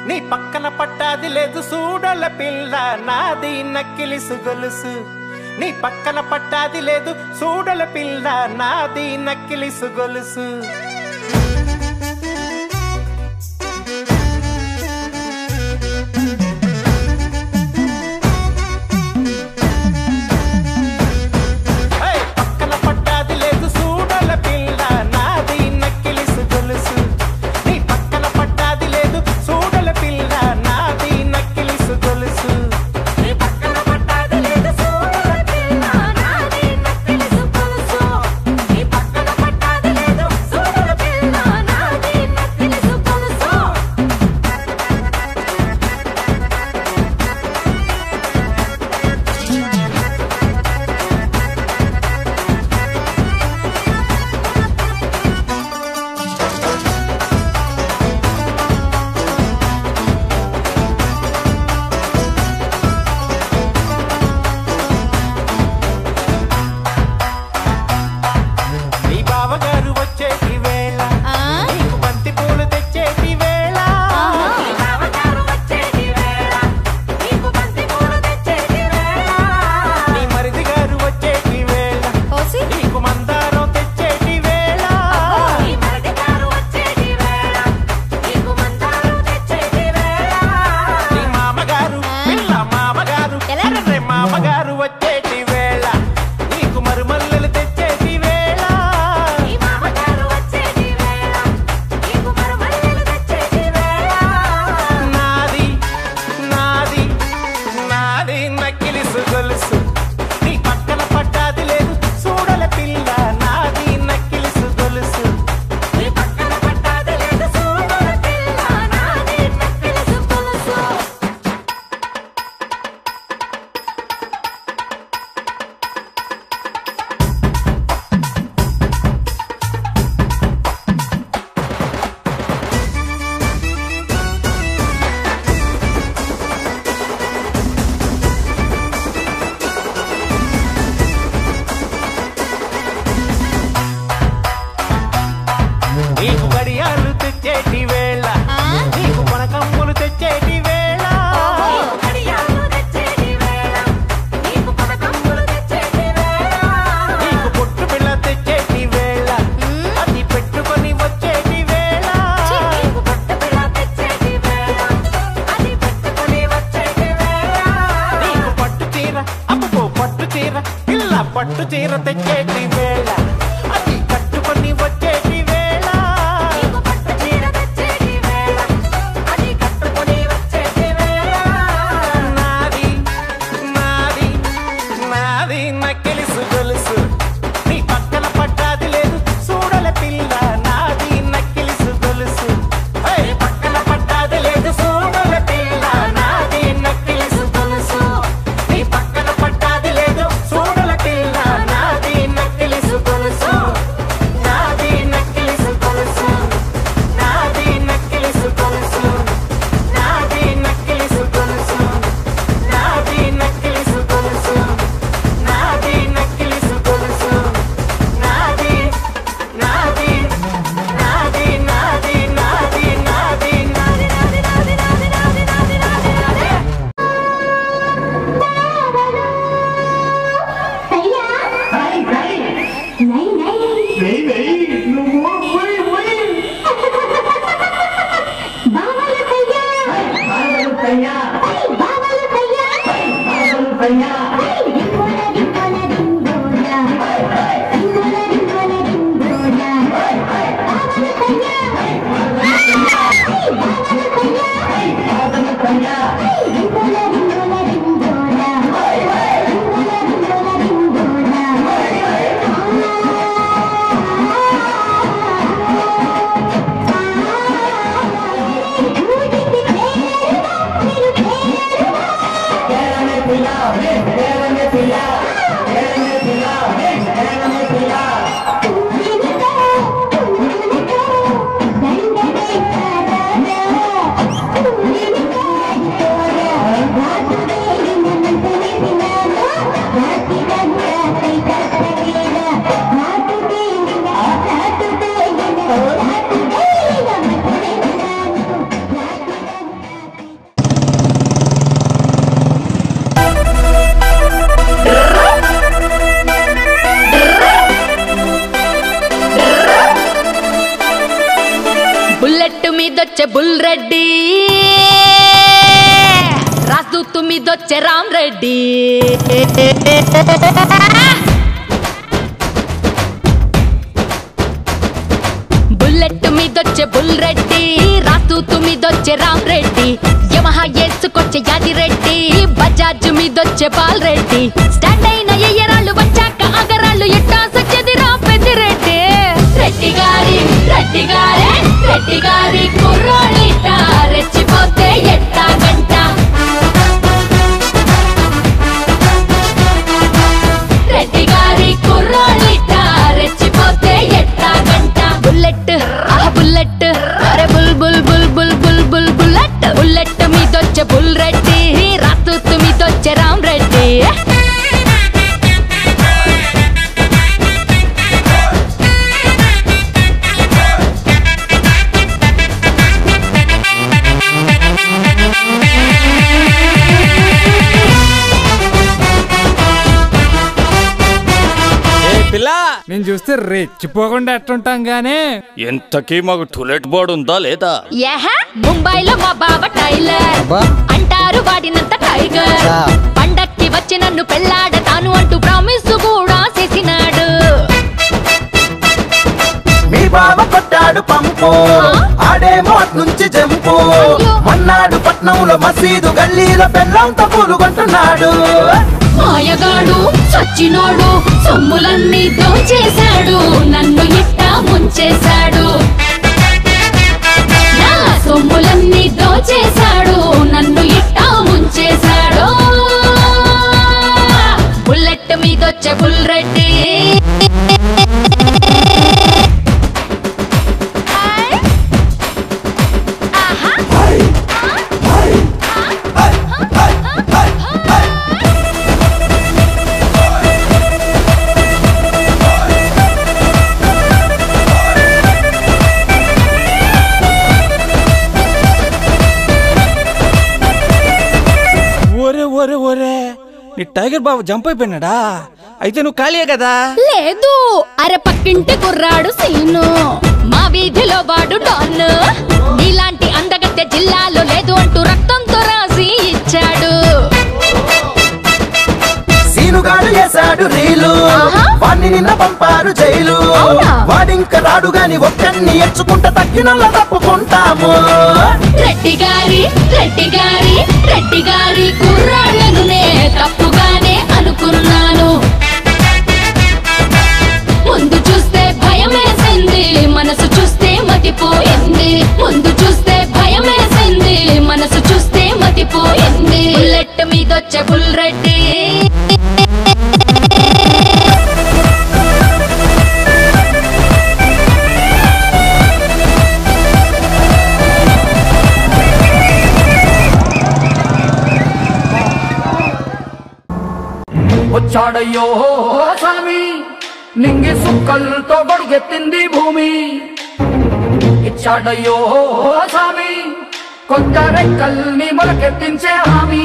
నీ పక్కన పట్టాది లేదు సూడల పిల్ల నాది నక్కిలిసు గొలుసు నీ పక్కన పట్టాది లేదు సూడల పిల్ల నాది నక్కిలిసు గొలుసు ఏయ్, పక్కన పట్టాది లేదు సూడల పిల్ల నాది నక్కిలిసు గొలుసు నీ పక్కన పట్టాది లేదు సూడల పిల్ల నాది నక్కిలిసు గొలుసు నీ పక్కన పట్టాది లేదు సూడల పిల్ల నాది నక్కిలిసు గొలుసు నీ పక్కన పట్టాది లేదు సూడల పిల్ల నాది నక్కిలిసు గొలుసు నీ బావగారు వచ్చేటి వేళ నీకు బంతి పూలు తెచ్చేటి వేళ నీ బావగారు వచ్చేటి వేళ నీకు బంతి పూలు తెచ్చేటి వేళ నీ మరిది గారు వచ్చేటి వేళ నీకు మందారం తెచ్చేటి వేళ నీ మరిది గారు వచ్చేటి వేళ నీకు మందారం తెచ్చేటి వేళ నీ మామగారు పిల్ల మామగారు ఎర్రే మామగారు వచ్చేటి వేళ నీకు మరుమల్లెలు తెచ్చేటి వేళ నీ మామగారు వచ్చేటి వేళ నీకు మరుమల్లెలు తెచ్చేటి వేళ నాది నాది నాది నక్కిలిసు గొలుసు నీ పక్కన పట్టాది లేదు చూడల పిల్ల నాది నక్కిలిసు గొలుసు నీ పక్కన పట్టాది లేదు చూడల పిల్ల నాది నక్కిలిసు గొలుసు నీకు గడియాలు తెచ్చేటి వేళ నీకు కొనకమ్ములు తెచ్చేటి వేళ నీకు పొట్టు పిల్ల తెచ్చేటి వేళ అది పెట్టుకొని వచ్చేటి వేళ నీకు పట్టు చీర అబ్బో పట్టు చీర పిల్ల పట్టు చీర తెచ్చేటి వేళ అది కట్టుకొని వచ్చేటి వేళ నాది నాది నాది నక్కిలిసు గొలుసు నీ పక్కన పట్టాది లేదు చూడల పిల్ల నాది నక్కిలిసు గొలుసు ఏయ్, పక్కన పట్టాది లేదు చూడల పిల్ల నాది నక్కిలిసు గొలుసు నీ పక్కన పట్టాది లేదు చూడల పిల్ల నాది మీదొచ్చే బుల్ రెడ్డి రాజదూతు మీదొచ్చే రామ్ రెడ్డి బుల్లెట్ మీదొచ్చే బుల్ రెడ్డి రాజదూతు మీదొచ్చే రామ్ రెడ్డి యమహా ఏసుకొచ్చే యాది రెడ్డి బజాజ్ మీదొచ్చే బాల్ రెడ్డి స్టాండ్ అయిన ఎయ్యరాళ్ళు వచ్చాక అగరాళ్ళు ఎట్టా సచ్చేది రా పెద్దిరెడ్డి రెడ్డి గారి రెడ్డి గారే రెడ్డి గారి కుర్రోడిట రెచ్చిపోతే ఎట్టా గంట రెడ్డి గారి కుర్రోడిట రెచ్చిపోతే ఎట్టా గంట బుల్లెట్ ఆహ బుల్లెట్ అరే bull bull bull bull bull bull Bullet Bullet మీదొచ్చే బుల్ రెడ్డి రాతూతు మీదొచ్చే రామ్ రెడ్డి ఏ పిల్ల నేను చూస్తే రెచ్చిపోకుండా ఎట్టుంటాం గానీ ఎంతకీ మాకు టూలెట్ బోర్డు ఉందా లేదా యహ ముంబైలో మా బావ టైలర్ అంటారు వాడినంత టైగర్ పండక్కి వచ్చి నన్ను పెళ్ళాడతాను అంటూ ప్రామిస్ కూడా చేసినాడు మీ బావ కొట్టాడు పంపు ఆడేమో నుంచి జంపు మన్నాడు పట్నంలో మసీదు గల్లీలో బెల్లంతో పూలుగొంటున్నాడు మాయగాడు సచ్చినోడు సొమ్ములన్నీ దోచేశాడు నన్ను ఇట్ట ముంచేశాడు నా సొమ్ములన్నీ దోచేశాడు నన్ను ఇట్ట ముంచేశాడు బుల్లెట్ మీదొచ్చే బుల్ రెడ్డి ఒరే ఒరే ఒరే నీ టైగర్ బాబు జంప్ అయిపోయినాడా అయితే నువ్వు ఖాళీయే కదా లేదు అరే పక్కింటి కుర్రాడు సీను మా వీధిలో వాడు డాన్ నీలాంటి అందగత్తె జిల్లాలో లేదు అంటూ రక్తంతో రాసి ఇచ్చాడు సీనుగాడు వేశాడు రీలు వాణ్ణి నిన్న పంపారు జైలు వాడింక రాడు గాని ఒక్కడిని ఎచ్చుకుంటా తగ్గినల్ల తప్పుకుంటాము రెడ్డి గారి రెడ్డి గారి రెడ్డి గారి కుర్రాళ్ళను నే తప్పుగానే అనుకున్నాను ముందు చూస్తే భయం వేసింది మనసు చూస్తే మతిపోయింది ముందు చూస్తే భయం వేసింది మనసు చూస్తే మతిపోయింది బుల్లెట్ మీదొచ్చే బుల్ రెడ్డి వచ్చాడయ్యో స్వామి నింగి సుక్కలతో గొడుగెత్తింది భూమి ఇచ్చాడయ్యో స్వామి కొత్త రెక్కల్ని మొలకెత్తించే హామీ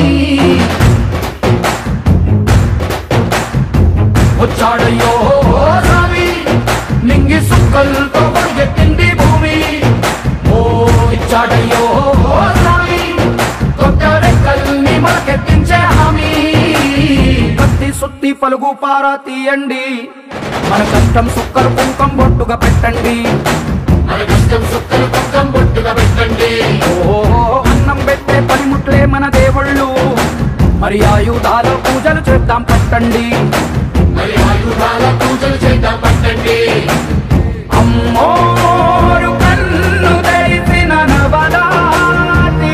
వచ్చాడయ్యో స్వామి నింగి సుక్కలతో గొడుగెత్తింది భూమి ఓ ఇచ్చాడయ్యో స్వామి కొత్త రెక్కల్ని మొలకెత్తించే హామీ కత్తి సుత్తి పలుగు పారా తీయండి మన కష్టం సుక్కలు కుంకం బొట్టుగా పెట్టండి మన కష్టం సుక్కలు కుంకం బొట్టుగా పెట్టండి ఓ అన్నం పెట్టే పనిముట్లే మన దేవుళ్ళు మరి ఆయుధాల పూజలు చేద్దాం పట్టండి మరి ఆయుధాల పూజలు చేద్దాం పట్టండి అమ్మోరు కన్ను తెరిసిన నవరాత్రి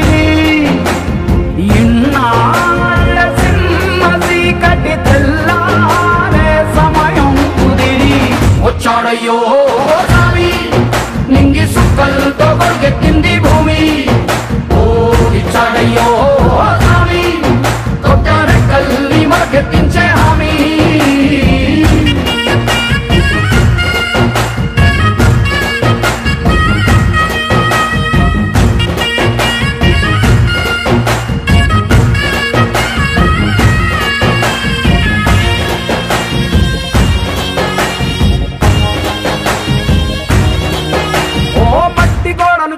ఇన్నాళ్ళ సింహ చీకటి తెల్లారే సమయం కుదిరి వచ్చాడయ్యో స్వామి నింగి సుక్కలతో కొడుకెత్తింది భూమి ఓ ఇచ్చాడయ్యో స్వామి కొత్త రెక్కల్ని మొలకెత్తించే హామీ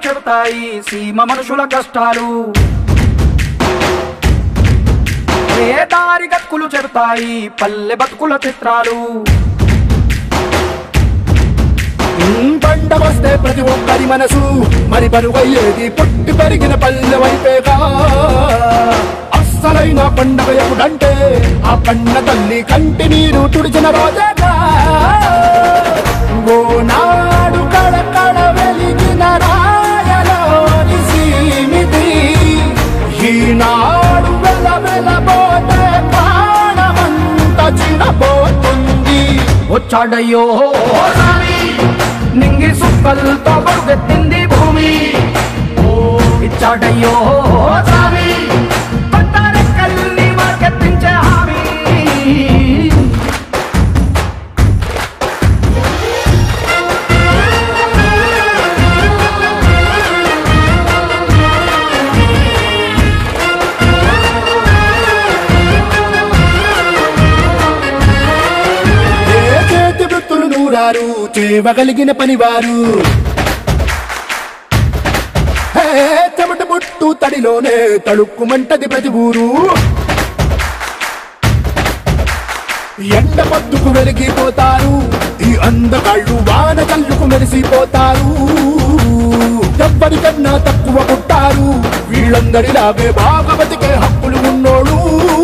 చెబుతాయి సీమ మనుషుల కష్టాలు ఏ దారి గతుకులు చెబుతాయి పల్లె బతుకుల చిత్రాలు పంట వస్తే ప్రతి ఒక్కరి మనసు మరి బరువయ్యేది పుట్టి పెరిగిన పల్లె వైపేగా అస్సలైన పండగ ఎప్పుడంటే ఆ పండ తల్లి కంటి నీరు తుడిచిన రోజేగా ఓ నాడు కడకడ వెలిగిన రాయలోని సీమితి ఈనాడు వెల వెలబోతే ప్రాణమంత చిన్నపోతుంది వచ్చాడయ్యో స్వామి నింగి సుక్కలతో బరుగెత్తింది భూమి ఓ ఇచ్చాడయ్యో స్వామి కొత్త రెక్కల్ని మార్కెత్తించే హామీ ఏ చేతి వృత్తులు నూరారు చేయగలిగిన పనివారు హే, చెమట పుట్టు తడిలోనే తడుక్కుమంటది ప్రతి ఊరు ఎండ పొద్దుకు వెలిగిపోతారు ఈ అందగాళ్ళు వాన కళ్ళుకు మెరిసిపోతారు ఎవ్వరికన్నా తక్కువ పుట్టారు వీళ్ళందరిలాగే బాగా బతికే హక్కులు ఉన్నోడు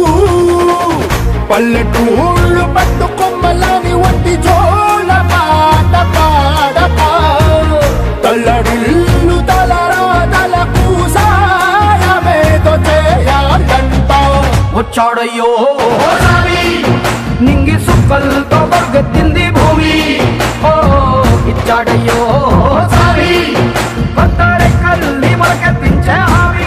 పల్లెటూళ్ళు పట్టు కొమ్మలని వంటి జోల పాట పాడపా తల్లడిల్లు తలరాదలకు సాయమేదో చేయాలంట వచ్చాడయ్యో స్వామి నింగి సుక్కలతో బరుగెత్తింది భూమి ఓ ఇచ్చాడయ్యో స్వామి కొత్త రెక్కల్ని మొలకెత్తించే హామీ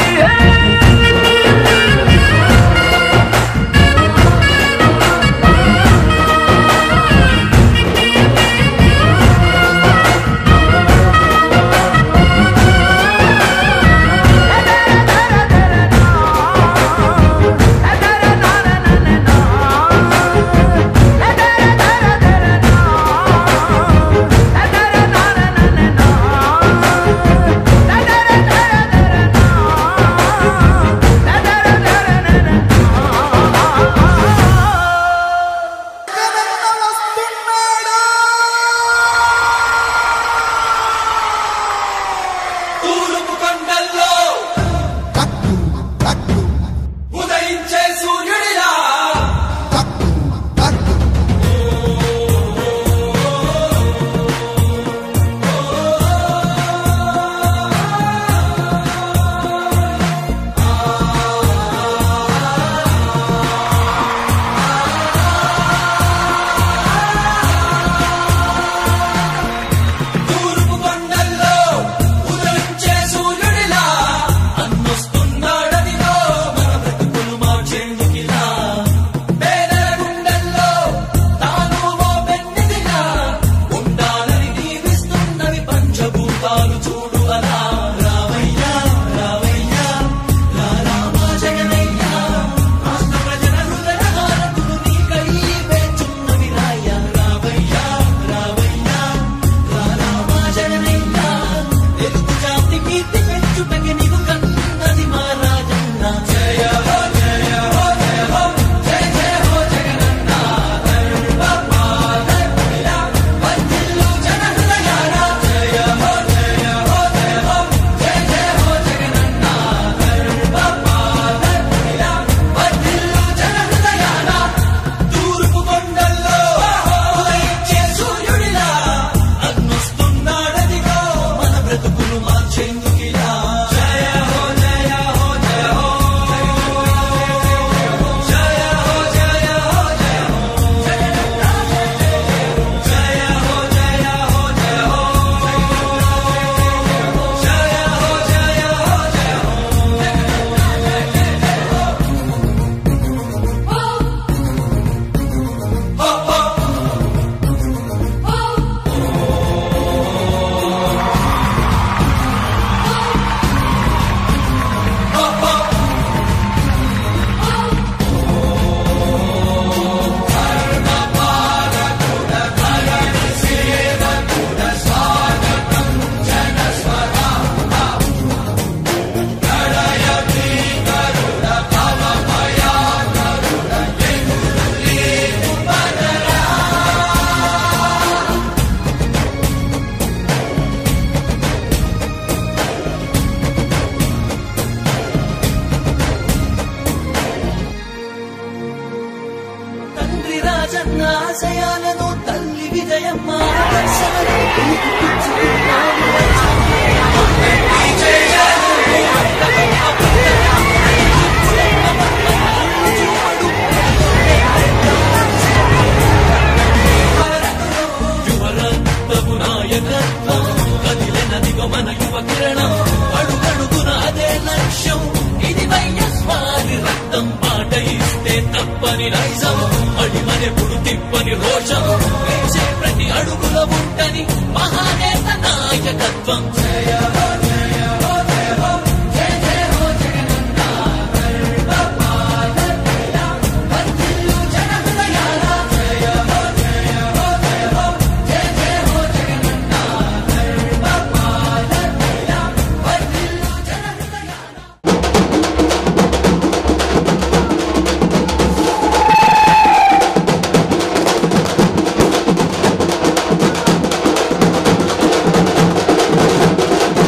తూర్పు కొండల్లో ఉదయించే సూర్యుడిలా తూర్పు కొండల్లో ఉదయించే సూర్యుడిలా అన్నొస్తున్నాడనిలో మన బ్రతుకులు మార్చేందుకిలా పేదల గుండెల్లో తాను ఓ పెన్నిదిలా ఉండాలని దీవిస్తున్నవి పంచభూతాలు చూడు అలా రావయ్యా రావయ్యా రా రామా జగనయ్యా రాష్ట్ర ప్రజల హృదయ హారతులు నీకై వేచున్నవి రాయ్యా రావయ్యా రావయ్యా రా రామా జగనయ్యా తెలుగు జాతి కీర్తి పెంచుటకి నీవు కన్నది మా రాజన్న జయ హో జయ హో జయ హో జయ జయ హో జగనన్న ధర్మ పాదకుడిలా వంజిల్లు జన హృదయాల జయ హో జయ నాయకత్వం కదిలినదిగో మన యువ కిరణం అడుగడుగున అదే లక్ష్యం ఇది వైఎస్వారి రక్తం మాట ఇస్తే తప్పని నైజం అడిమనెప్పుడు తిప్పని రోషం వేసే ప్రతి అడుగుల ఉంటని మహానేత నాయకత్వం జయ హో, జయ హో, జయ హో, జయ జయ హో జగనన్న సర్వపాలనయ, వర్ధిల్లు జన హృదయాల. జయ హో, జయ హో, జయ హో, జయ జయ హో జగనన్న సర్వపాలనయ, వర్ధిల్లు జన హృదయాల. Thank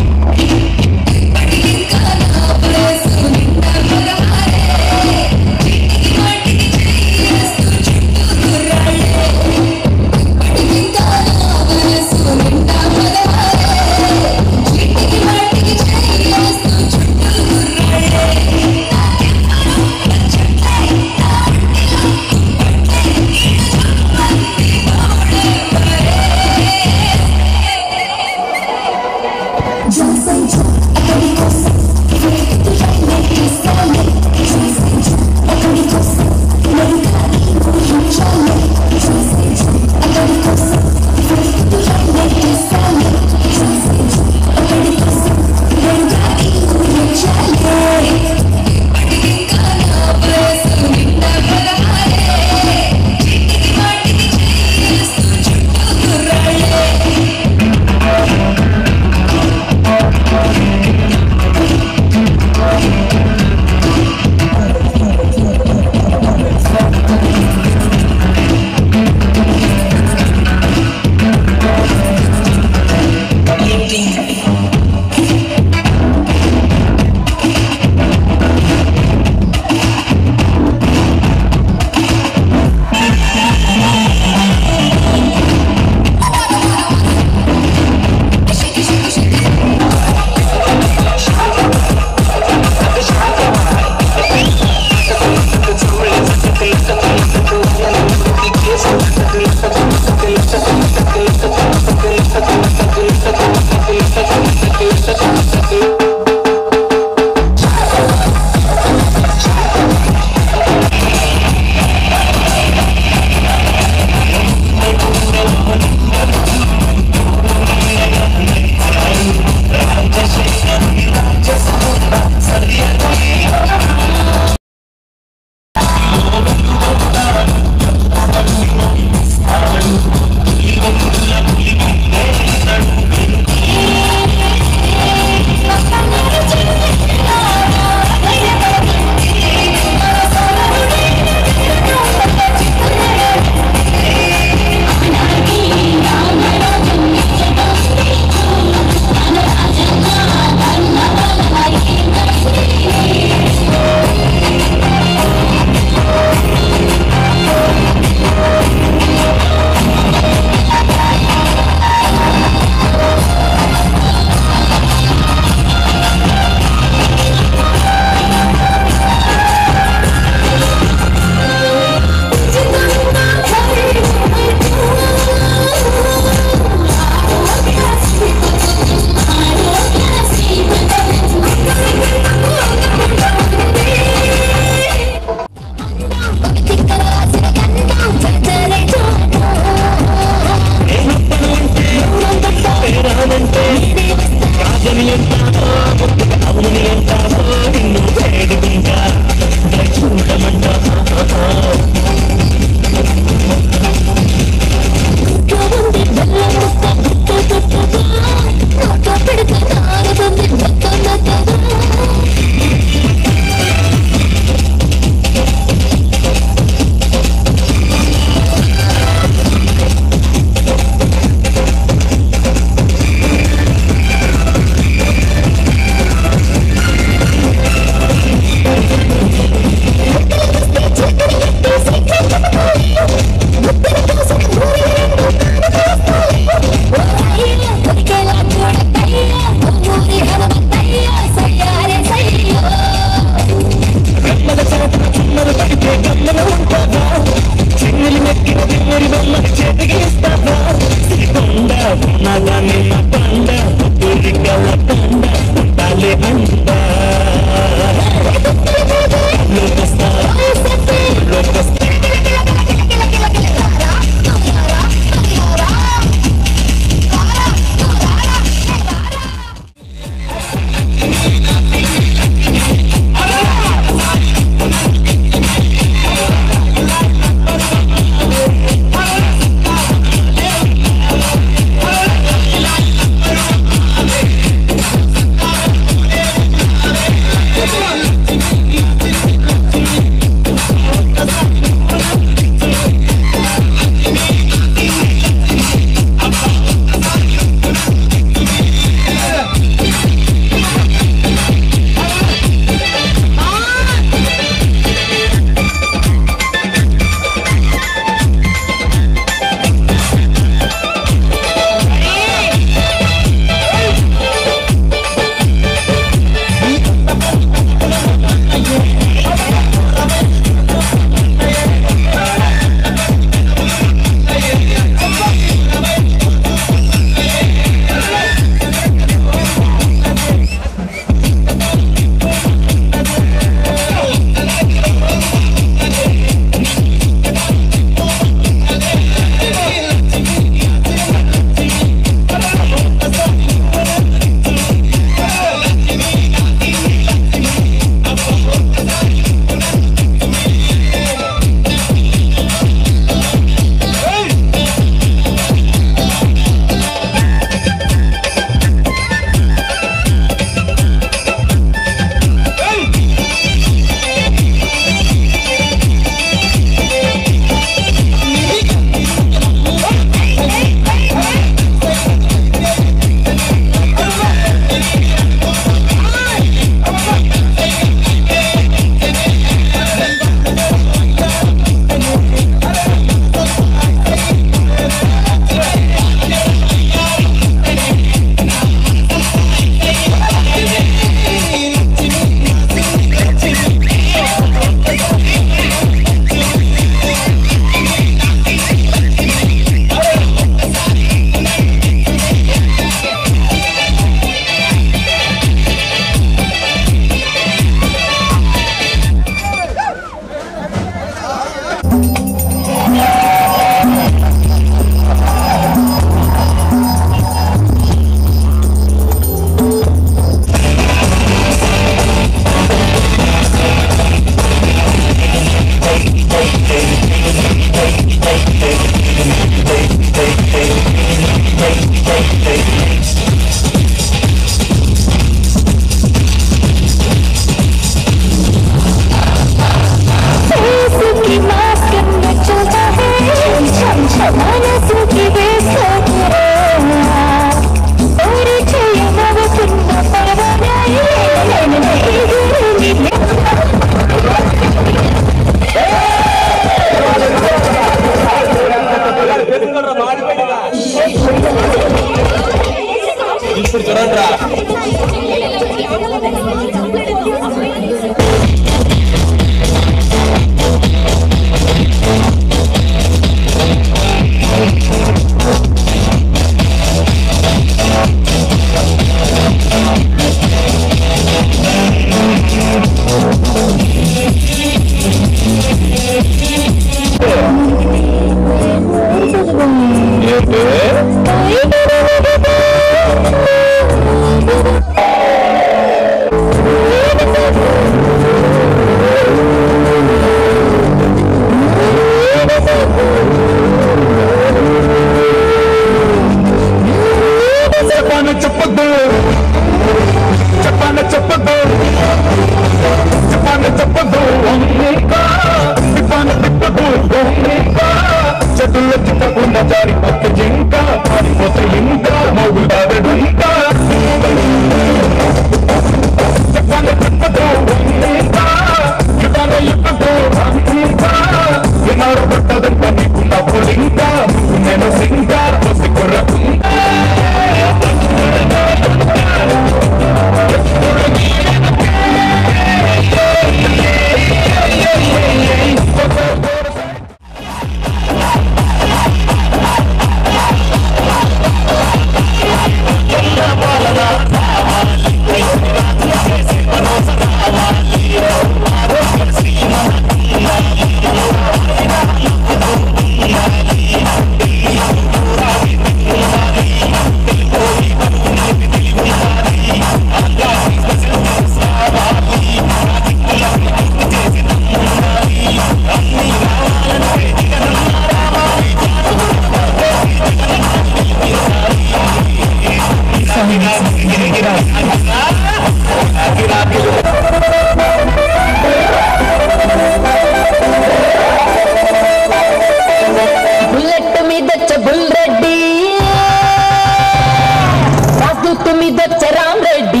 బుల్లెట్ మీద రామ్ రెడ్డి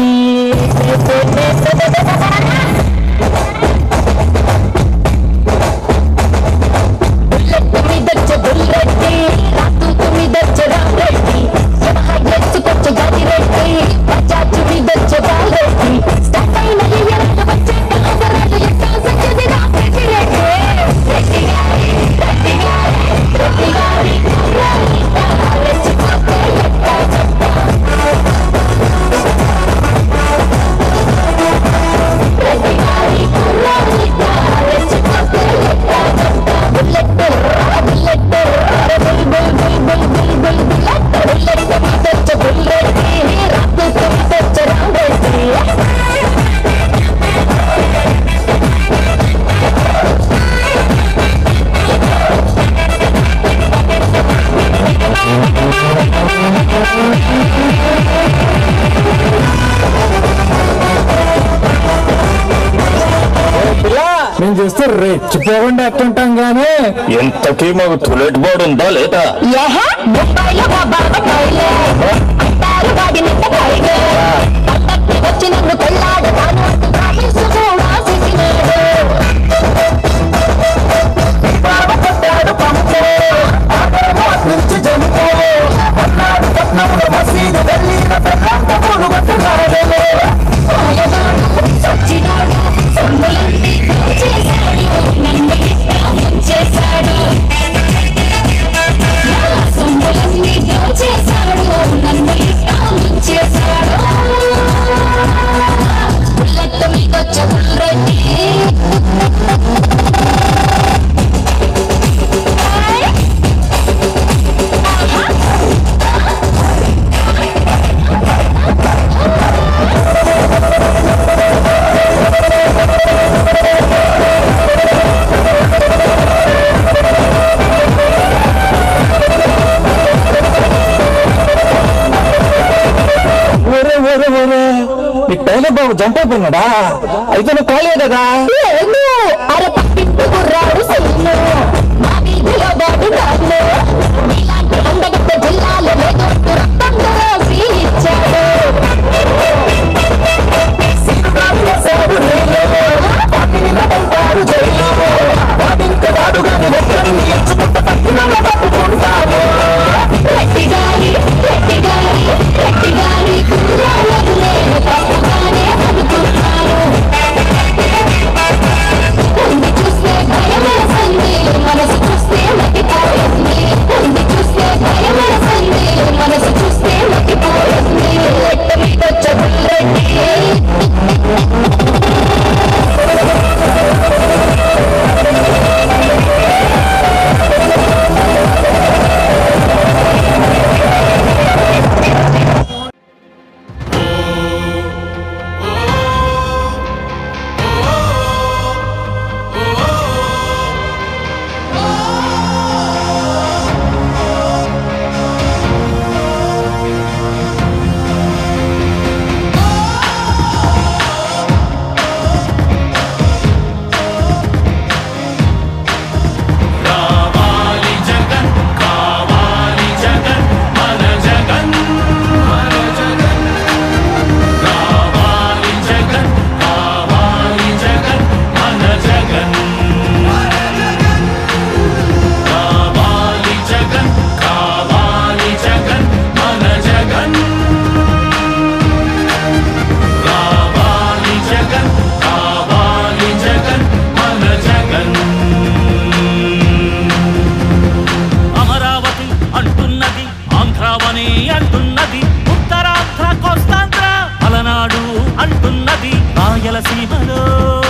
బుల్లెట్ మీద బుల్లెడ్డి రాతు మీద రామ్ రెడ్డి యమహా ఎత్తుకొచ్చే గది రెడ్డి బజాజ్ మీద బాల్ రెడ్డి స్టార్ట్ అయిన ఎయ్యలకు వచ్చే కలవరాలు ఎట్టా సచ్చది రామ్ రెడ్డి రెడ్డి రెడ్డి గారి రెడ్డి గారి రెడ్డి గారి కుర్రాడి రెచ్చిపోతే ఎట్టా చెప్తా రెడ్డి గారి కుర్రాడి రెచ్చిపోతే ఎట్టా చెప్తా Bullet Bullet bull bull bull bull bull bull Bullet Bullet మీద బుల్లెట్ రాతు మీద రామ్ రెడ్డి మేము చూస్తే రెచ్చిపోకుండా ఎట్టుంటాం గానీ ఎంతకీ మాకు తులెట్ బోర్డు ఉందా లేదా యహ ముప్పైలో మా బాబ పైలే అంటారు వాడిని పైగే పట్టకి వచ్చి నన్ను కొల్లాడు తాను అంటూ ప్రామిస్ కూడా చేసినాడు బాబ కొట్టాడు పంపు నుంచి జంపు అన్నాడు పట్నంలో మసీదు వెళ్ళిన పెద్ద పూలు కొట్టున్నాడు సచ్చినాడు సొమ్ములన్నీ చేశాడు నన్ను చేశాడు సొమ్ములన్నీ చేశాడు నన్ను చేశాడు బుల్లెట్ మీదొచ్చే బుల్లెట్టి ఒరే ఒరే ఒరే నీ టైలర్ బాబు జంప్ అయిపోయినాడా అయితే నువ్వు ఖాళీ కదా లేదు అరపట్టింపు కుర్రాడు సీను మా వీధిలో బాబు కాదు ఇలాంటి అందగత్త జిల్లాలో లేదు రక్తంతో రాసి ఇచ్చాడు సిగ్గుగాడు వేశాడు రేలు, వాటిని నవ్వుతాడు జైలు. వాడింక వాడు గాని ఒక్కరిని ఎంచుకుంట పట్టినల్ల తప్పుకుంటాడు. రెడ్డి గారి, రెడ్డి గారి, రెడ్డి గారి కుర్రాళ్ళకు నేను తప్పుగానే అనుకుంటాను ఉంది చూస్తే భయమేసింది మనసు చూస్తే మతిపోయింది ఉంది చూస్తే భయమేసింది మనసు చూస్తే మతిపోయింది లెక్క మీద చెబుల్లెట్టి కావాలి జగన్ కావాలి జగన్ మన జగన్ మన జగన్ కావాలి జగన్ కావాలి జగన్ మన జగన్ కావాలి జగన్ కావాలి జగన్ మన జగన్ కావాలి జగన్ కావాలి జగన్ మన జగన్ అమరావతి అంటున్నది ఆంధ్రావని అంటున్నది ఉత్తరాంధ్ర కోస్తాంధ్ర అలనాడు అంటున్నది రాయలసీమలో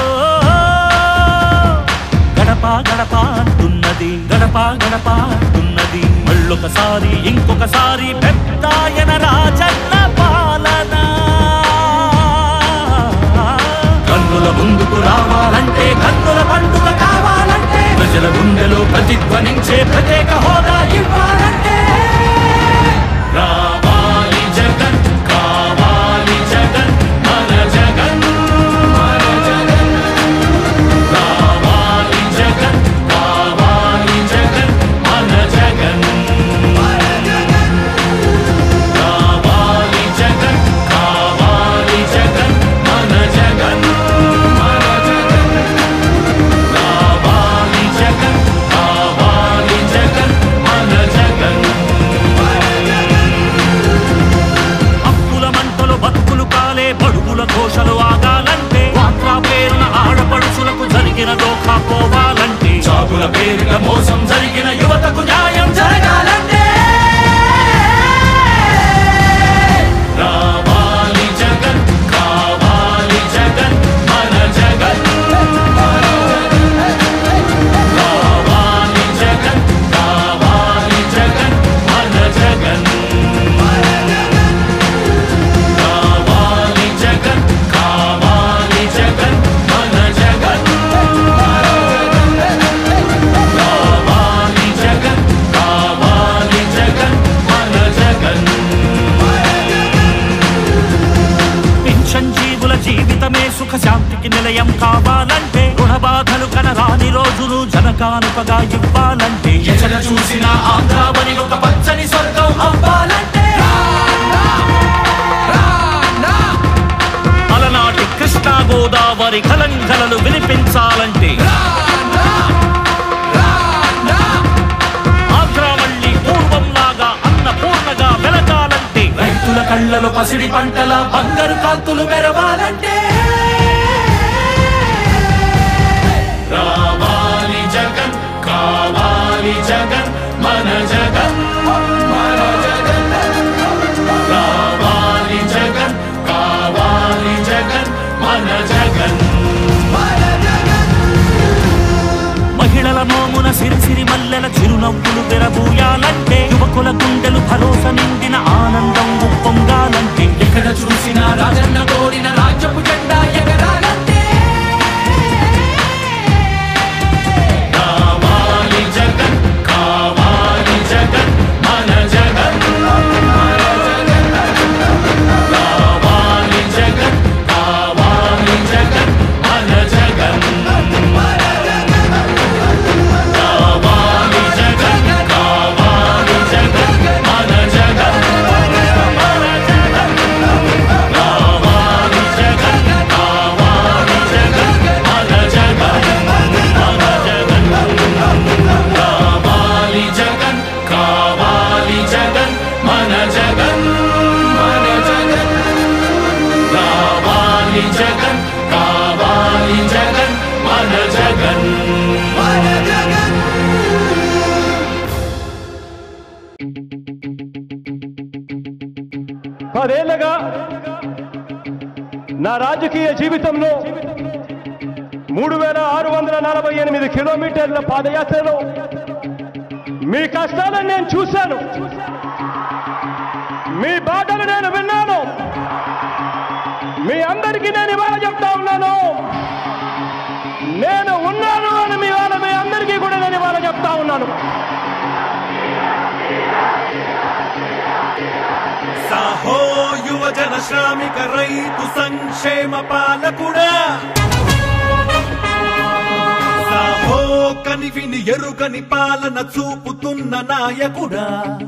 గడప గడప అంటున్నది గడప గడప అంటున్నది మళ్ళొకసారి ఇంకొకసారి పెద్దాయన రాజన్న పాలన కన్నుల ముందుకు రావాలంటే కన్నుల పండుగ కావాలంటే ప్రజల గుండెలో ప్రతిధ్వనించే ప్రత్యేక హోదా ఇవ్వాలంటే రావాలి జగన్ కావాలి జగన్ మన జగన్ మన జగన్ కావాలి జగన్ కావాలి జగన్ మన జగన్ కావాలి జగన్ నిలయం కావాలంటే రుణ బాధలు కనరాని రోజులు జనకానుకగా ఇవ్వాలంటే ఎక్కడ చూసినా ఆంధ్రావని ఒక పచ్చని స్వర్గం అవ్వాలంటే అలనాటి కృష్ణా గోదావరి కలంకలలు వినిపించాలంటే ఆంధ్ర మళ్ళీ పూర్వంలాగా అన్నపూర్ణగా వెలగాలంటే రైతుల కళ్ళలో పసిడి పంటల బంగారు కాంతులు మెరవాలంటే రావాలి జగన్ కావాలి జగన్ మన జగన్ మన జగన్ రావాలి జగన్ కావాలి జగన్ మన జగన్ మన జగన్ మహిళల మోమున సిరిసిరి మల్లెల చిరునవ్వులు తెరబూయాలంటే యువకుల గుండెలు భరోసా నిండిన ఆనందం ఉప్పొంగాలంటే ఎక్కడ చూసినా రాజన్న కోరిన రాజ్యపు జెండా ఎగరాలంటే కావాలి జగన్ కావాలి జగన్ మన జగన్ మన జగన్ కావాలి జగన్ కావాలి జగన్ మన జగన్ మన జగన్ కావాలి జగన్ కావాలి జగన్ మన జగన్ మన జగన్ కావాలి జగన్ కావాలి జగన్ మన జగన్ మన జగన్ కావాలి జగన్ కావాలి జగన్ మన జగన్ మన జగన్ కావాలి జగన్ కావాలి జగన్ మన జగన్ మన జగన్ పదేళ్లగా నా రాజకీయ జీవితంలో మూడు వేల ఆరు వందల నలభై ఎనిమిది కిలోమీటర్ల పాదయాత్రలో మీ కష్టాలను నేను చూశాను మీ బాటలు నేను విన్నాను మీ అందరికీ నేను ఇవాళ చెప్తా ఉన్నాను నేను ఉన్నాను అని మీ వాళ్ళ మీ అందరికీ కూడా నేను ఇవాళ చెప్తా ఉన్నాను సాహో యువజన శ్రామిక రైతు సంక్షేమ పాలకుడా సాహో కనివిని ఎరుగని పాలన చూపుతున్న నాయకుడా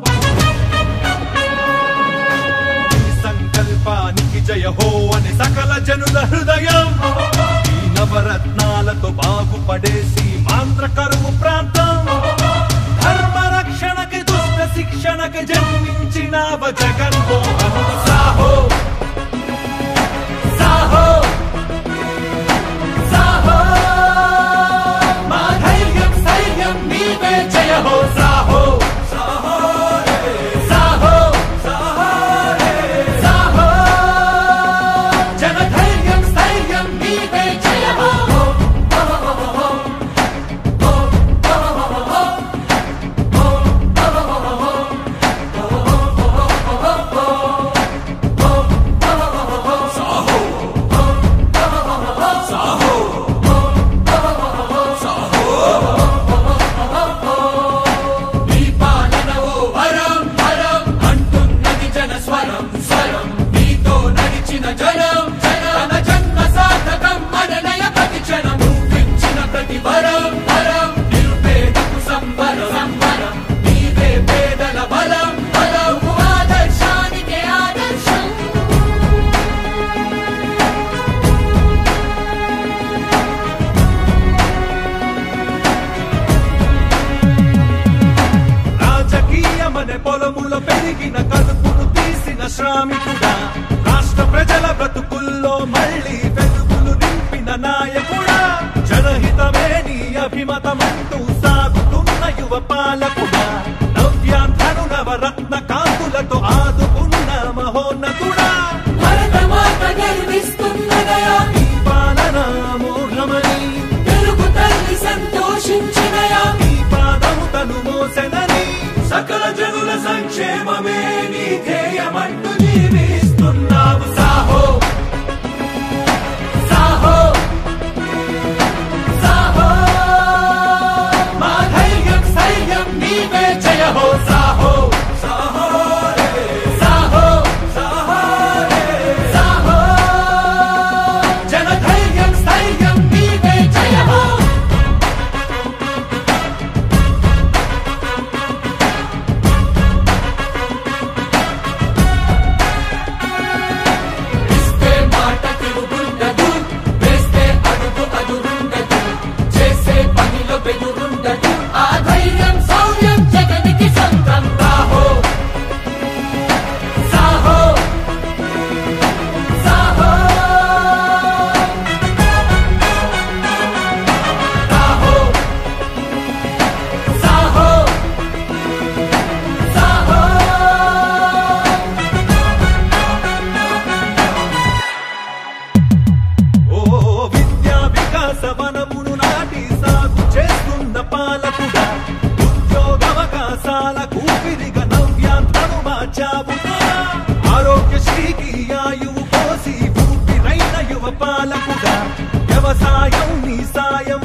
ఈ సంకల్పానికి జయ హో అని సకల జనుల హృదయం ఈ నవరత్నాలతో బాగుపడేసి మాంద్ర కరువు ప్రాంతం ధర్మ రక్షణకి దుష్ట శిక్షణకి జన్మించినావ జగన్మోహన్ సాహో సాహో సాహో మా ధైర్యం స్థైర్యం నీవే జయ హో సాహో సాహో సాహో సాహో జన ధైర్యం స్థైర్యం నీవే జయ హో నీ పాలన ఓ వరం వరం అంటున్నది జన స్వరం స్వరం నీతో నడిచిన జనం జనం తన జన్మ సాధకం మననయ ప్రతి క్షణం నువ్విచ్చిన ప్రతి వరం వరం నిరుపేదకు సంబరం సంబరం నీవే పేదల బలం బలం ఆదర్శానికి ఆదర్శం రాజకీయమనే పొలములో పెరిగిన కలుపును తీసిన శ్రామికుడా రాష్ట్ర ప్రజల బ్రతుకుల్లో మళ్ళీ వెలుగులు నింపిన నాయకుడా జనహితమే నీ అభిమతమంటూ సాగుతున్న యువ పాలకుడా నవ్యాంధ్రను నవరత్న కాంతులతో ఆదుకున్న మహోన్నతుడా భరతమాత గర్విస్తున్నదయా ఈ పాలన మోహమని తెలుగు తల్లి సంతోషించినయా ఈ పాదము తను మోసెనని సకల జనుల సంక్షేమమే నీ ధ్యేయమంటూ జీవిస్తున్నావు సాహో సాహో సాహో మా ధైర్యం స్థైర్యం నీవే జయ హో సాహో సాహో సాహో సాహో జన ధైర్యం స్థైర్యం ఊపిరిగా నవ్యాంతను మార్చావుగా ఆరోగ్యశ్రీకి ఆయువు పోసి ఊపిరైన యువ పాలకుగా వ్యవసాయం నీ సాయం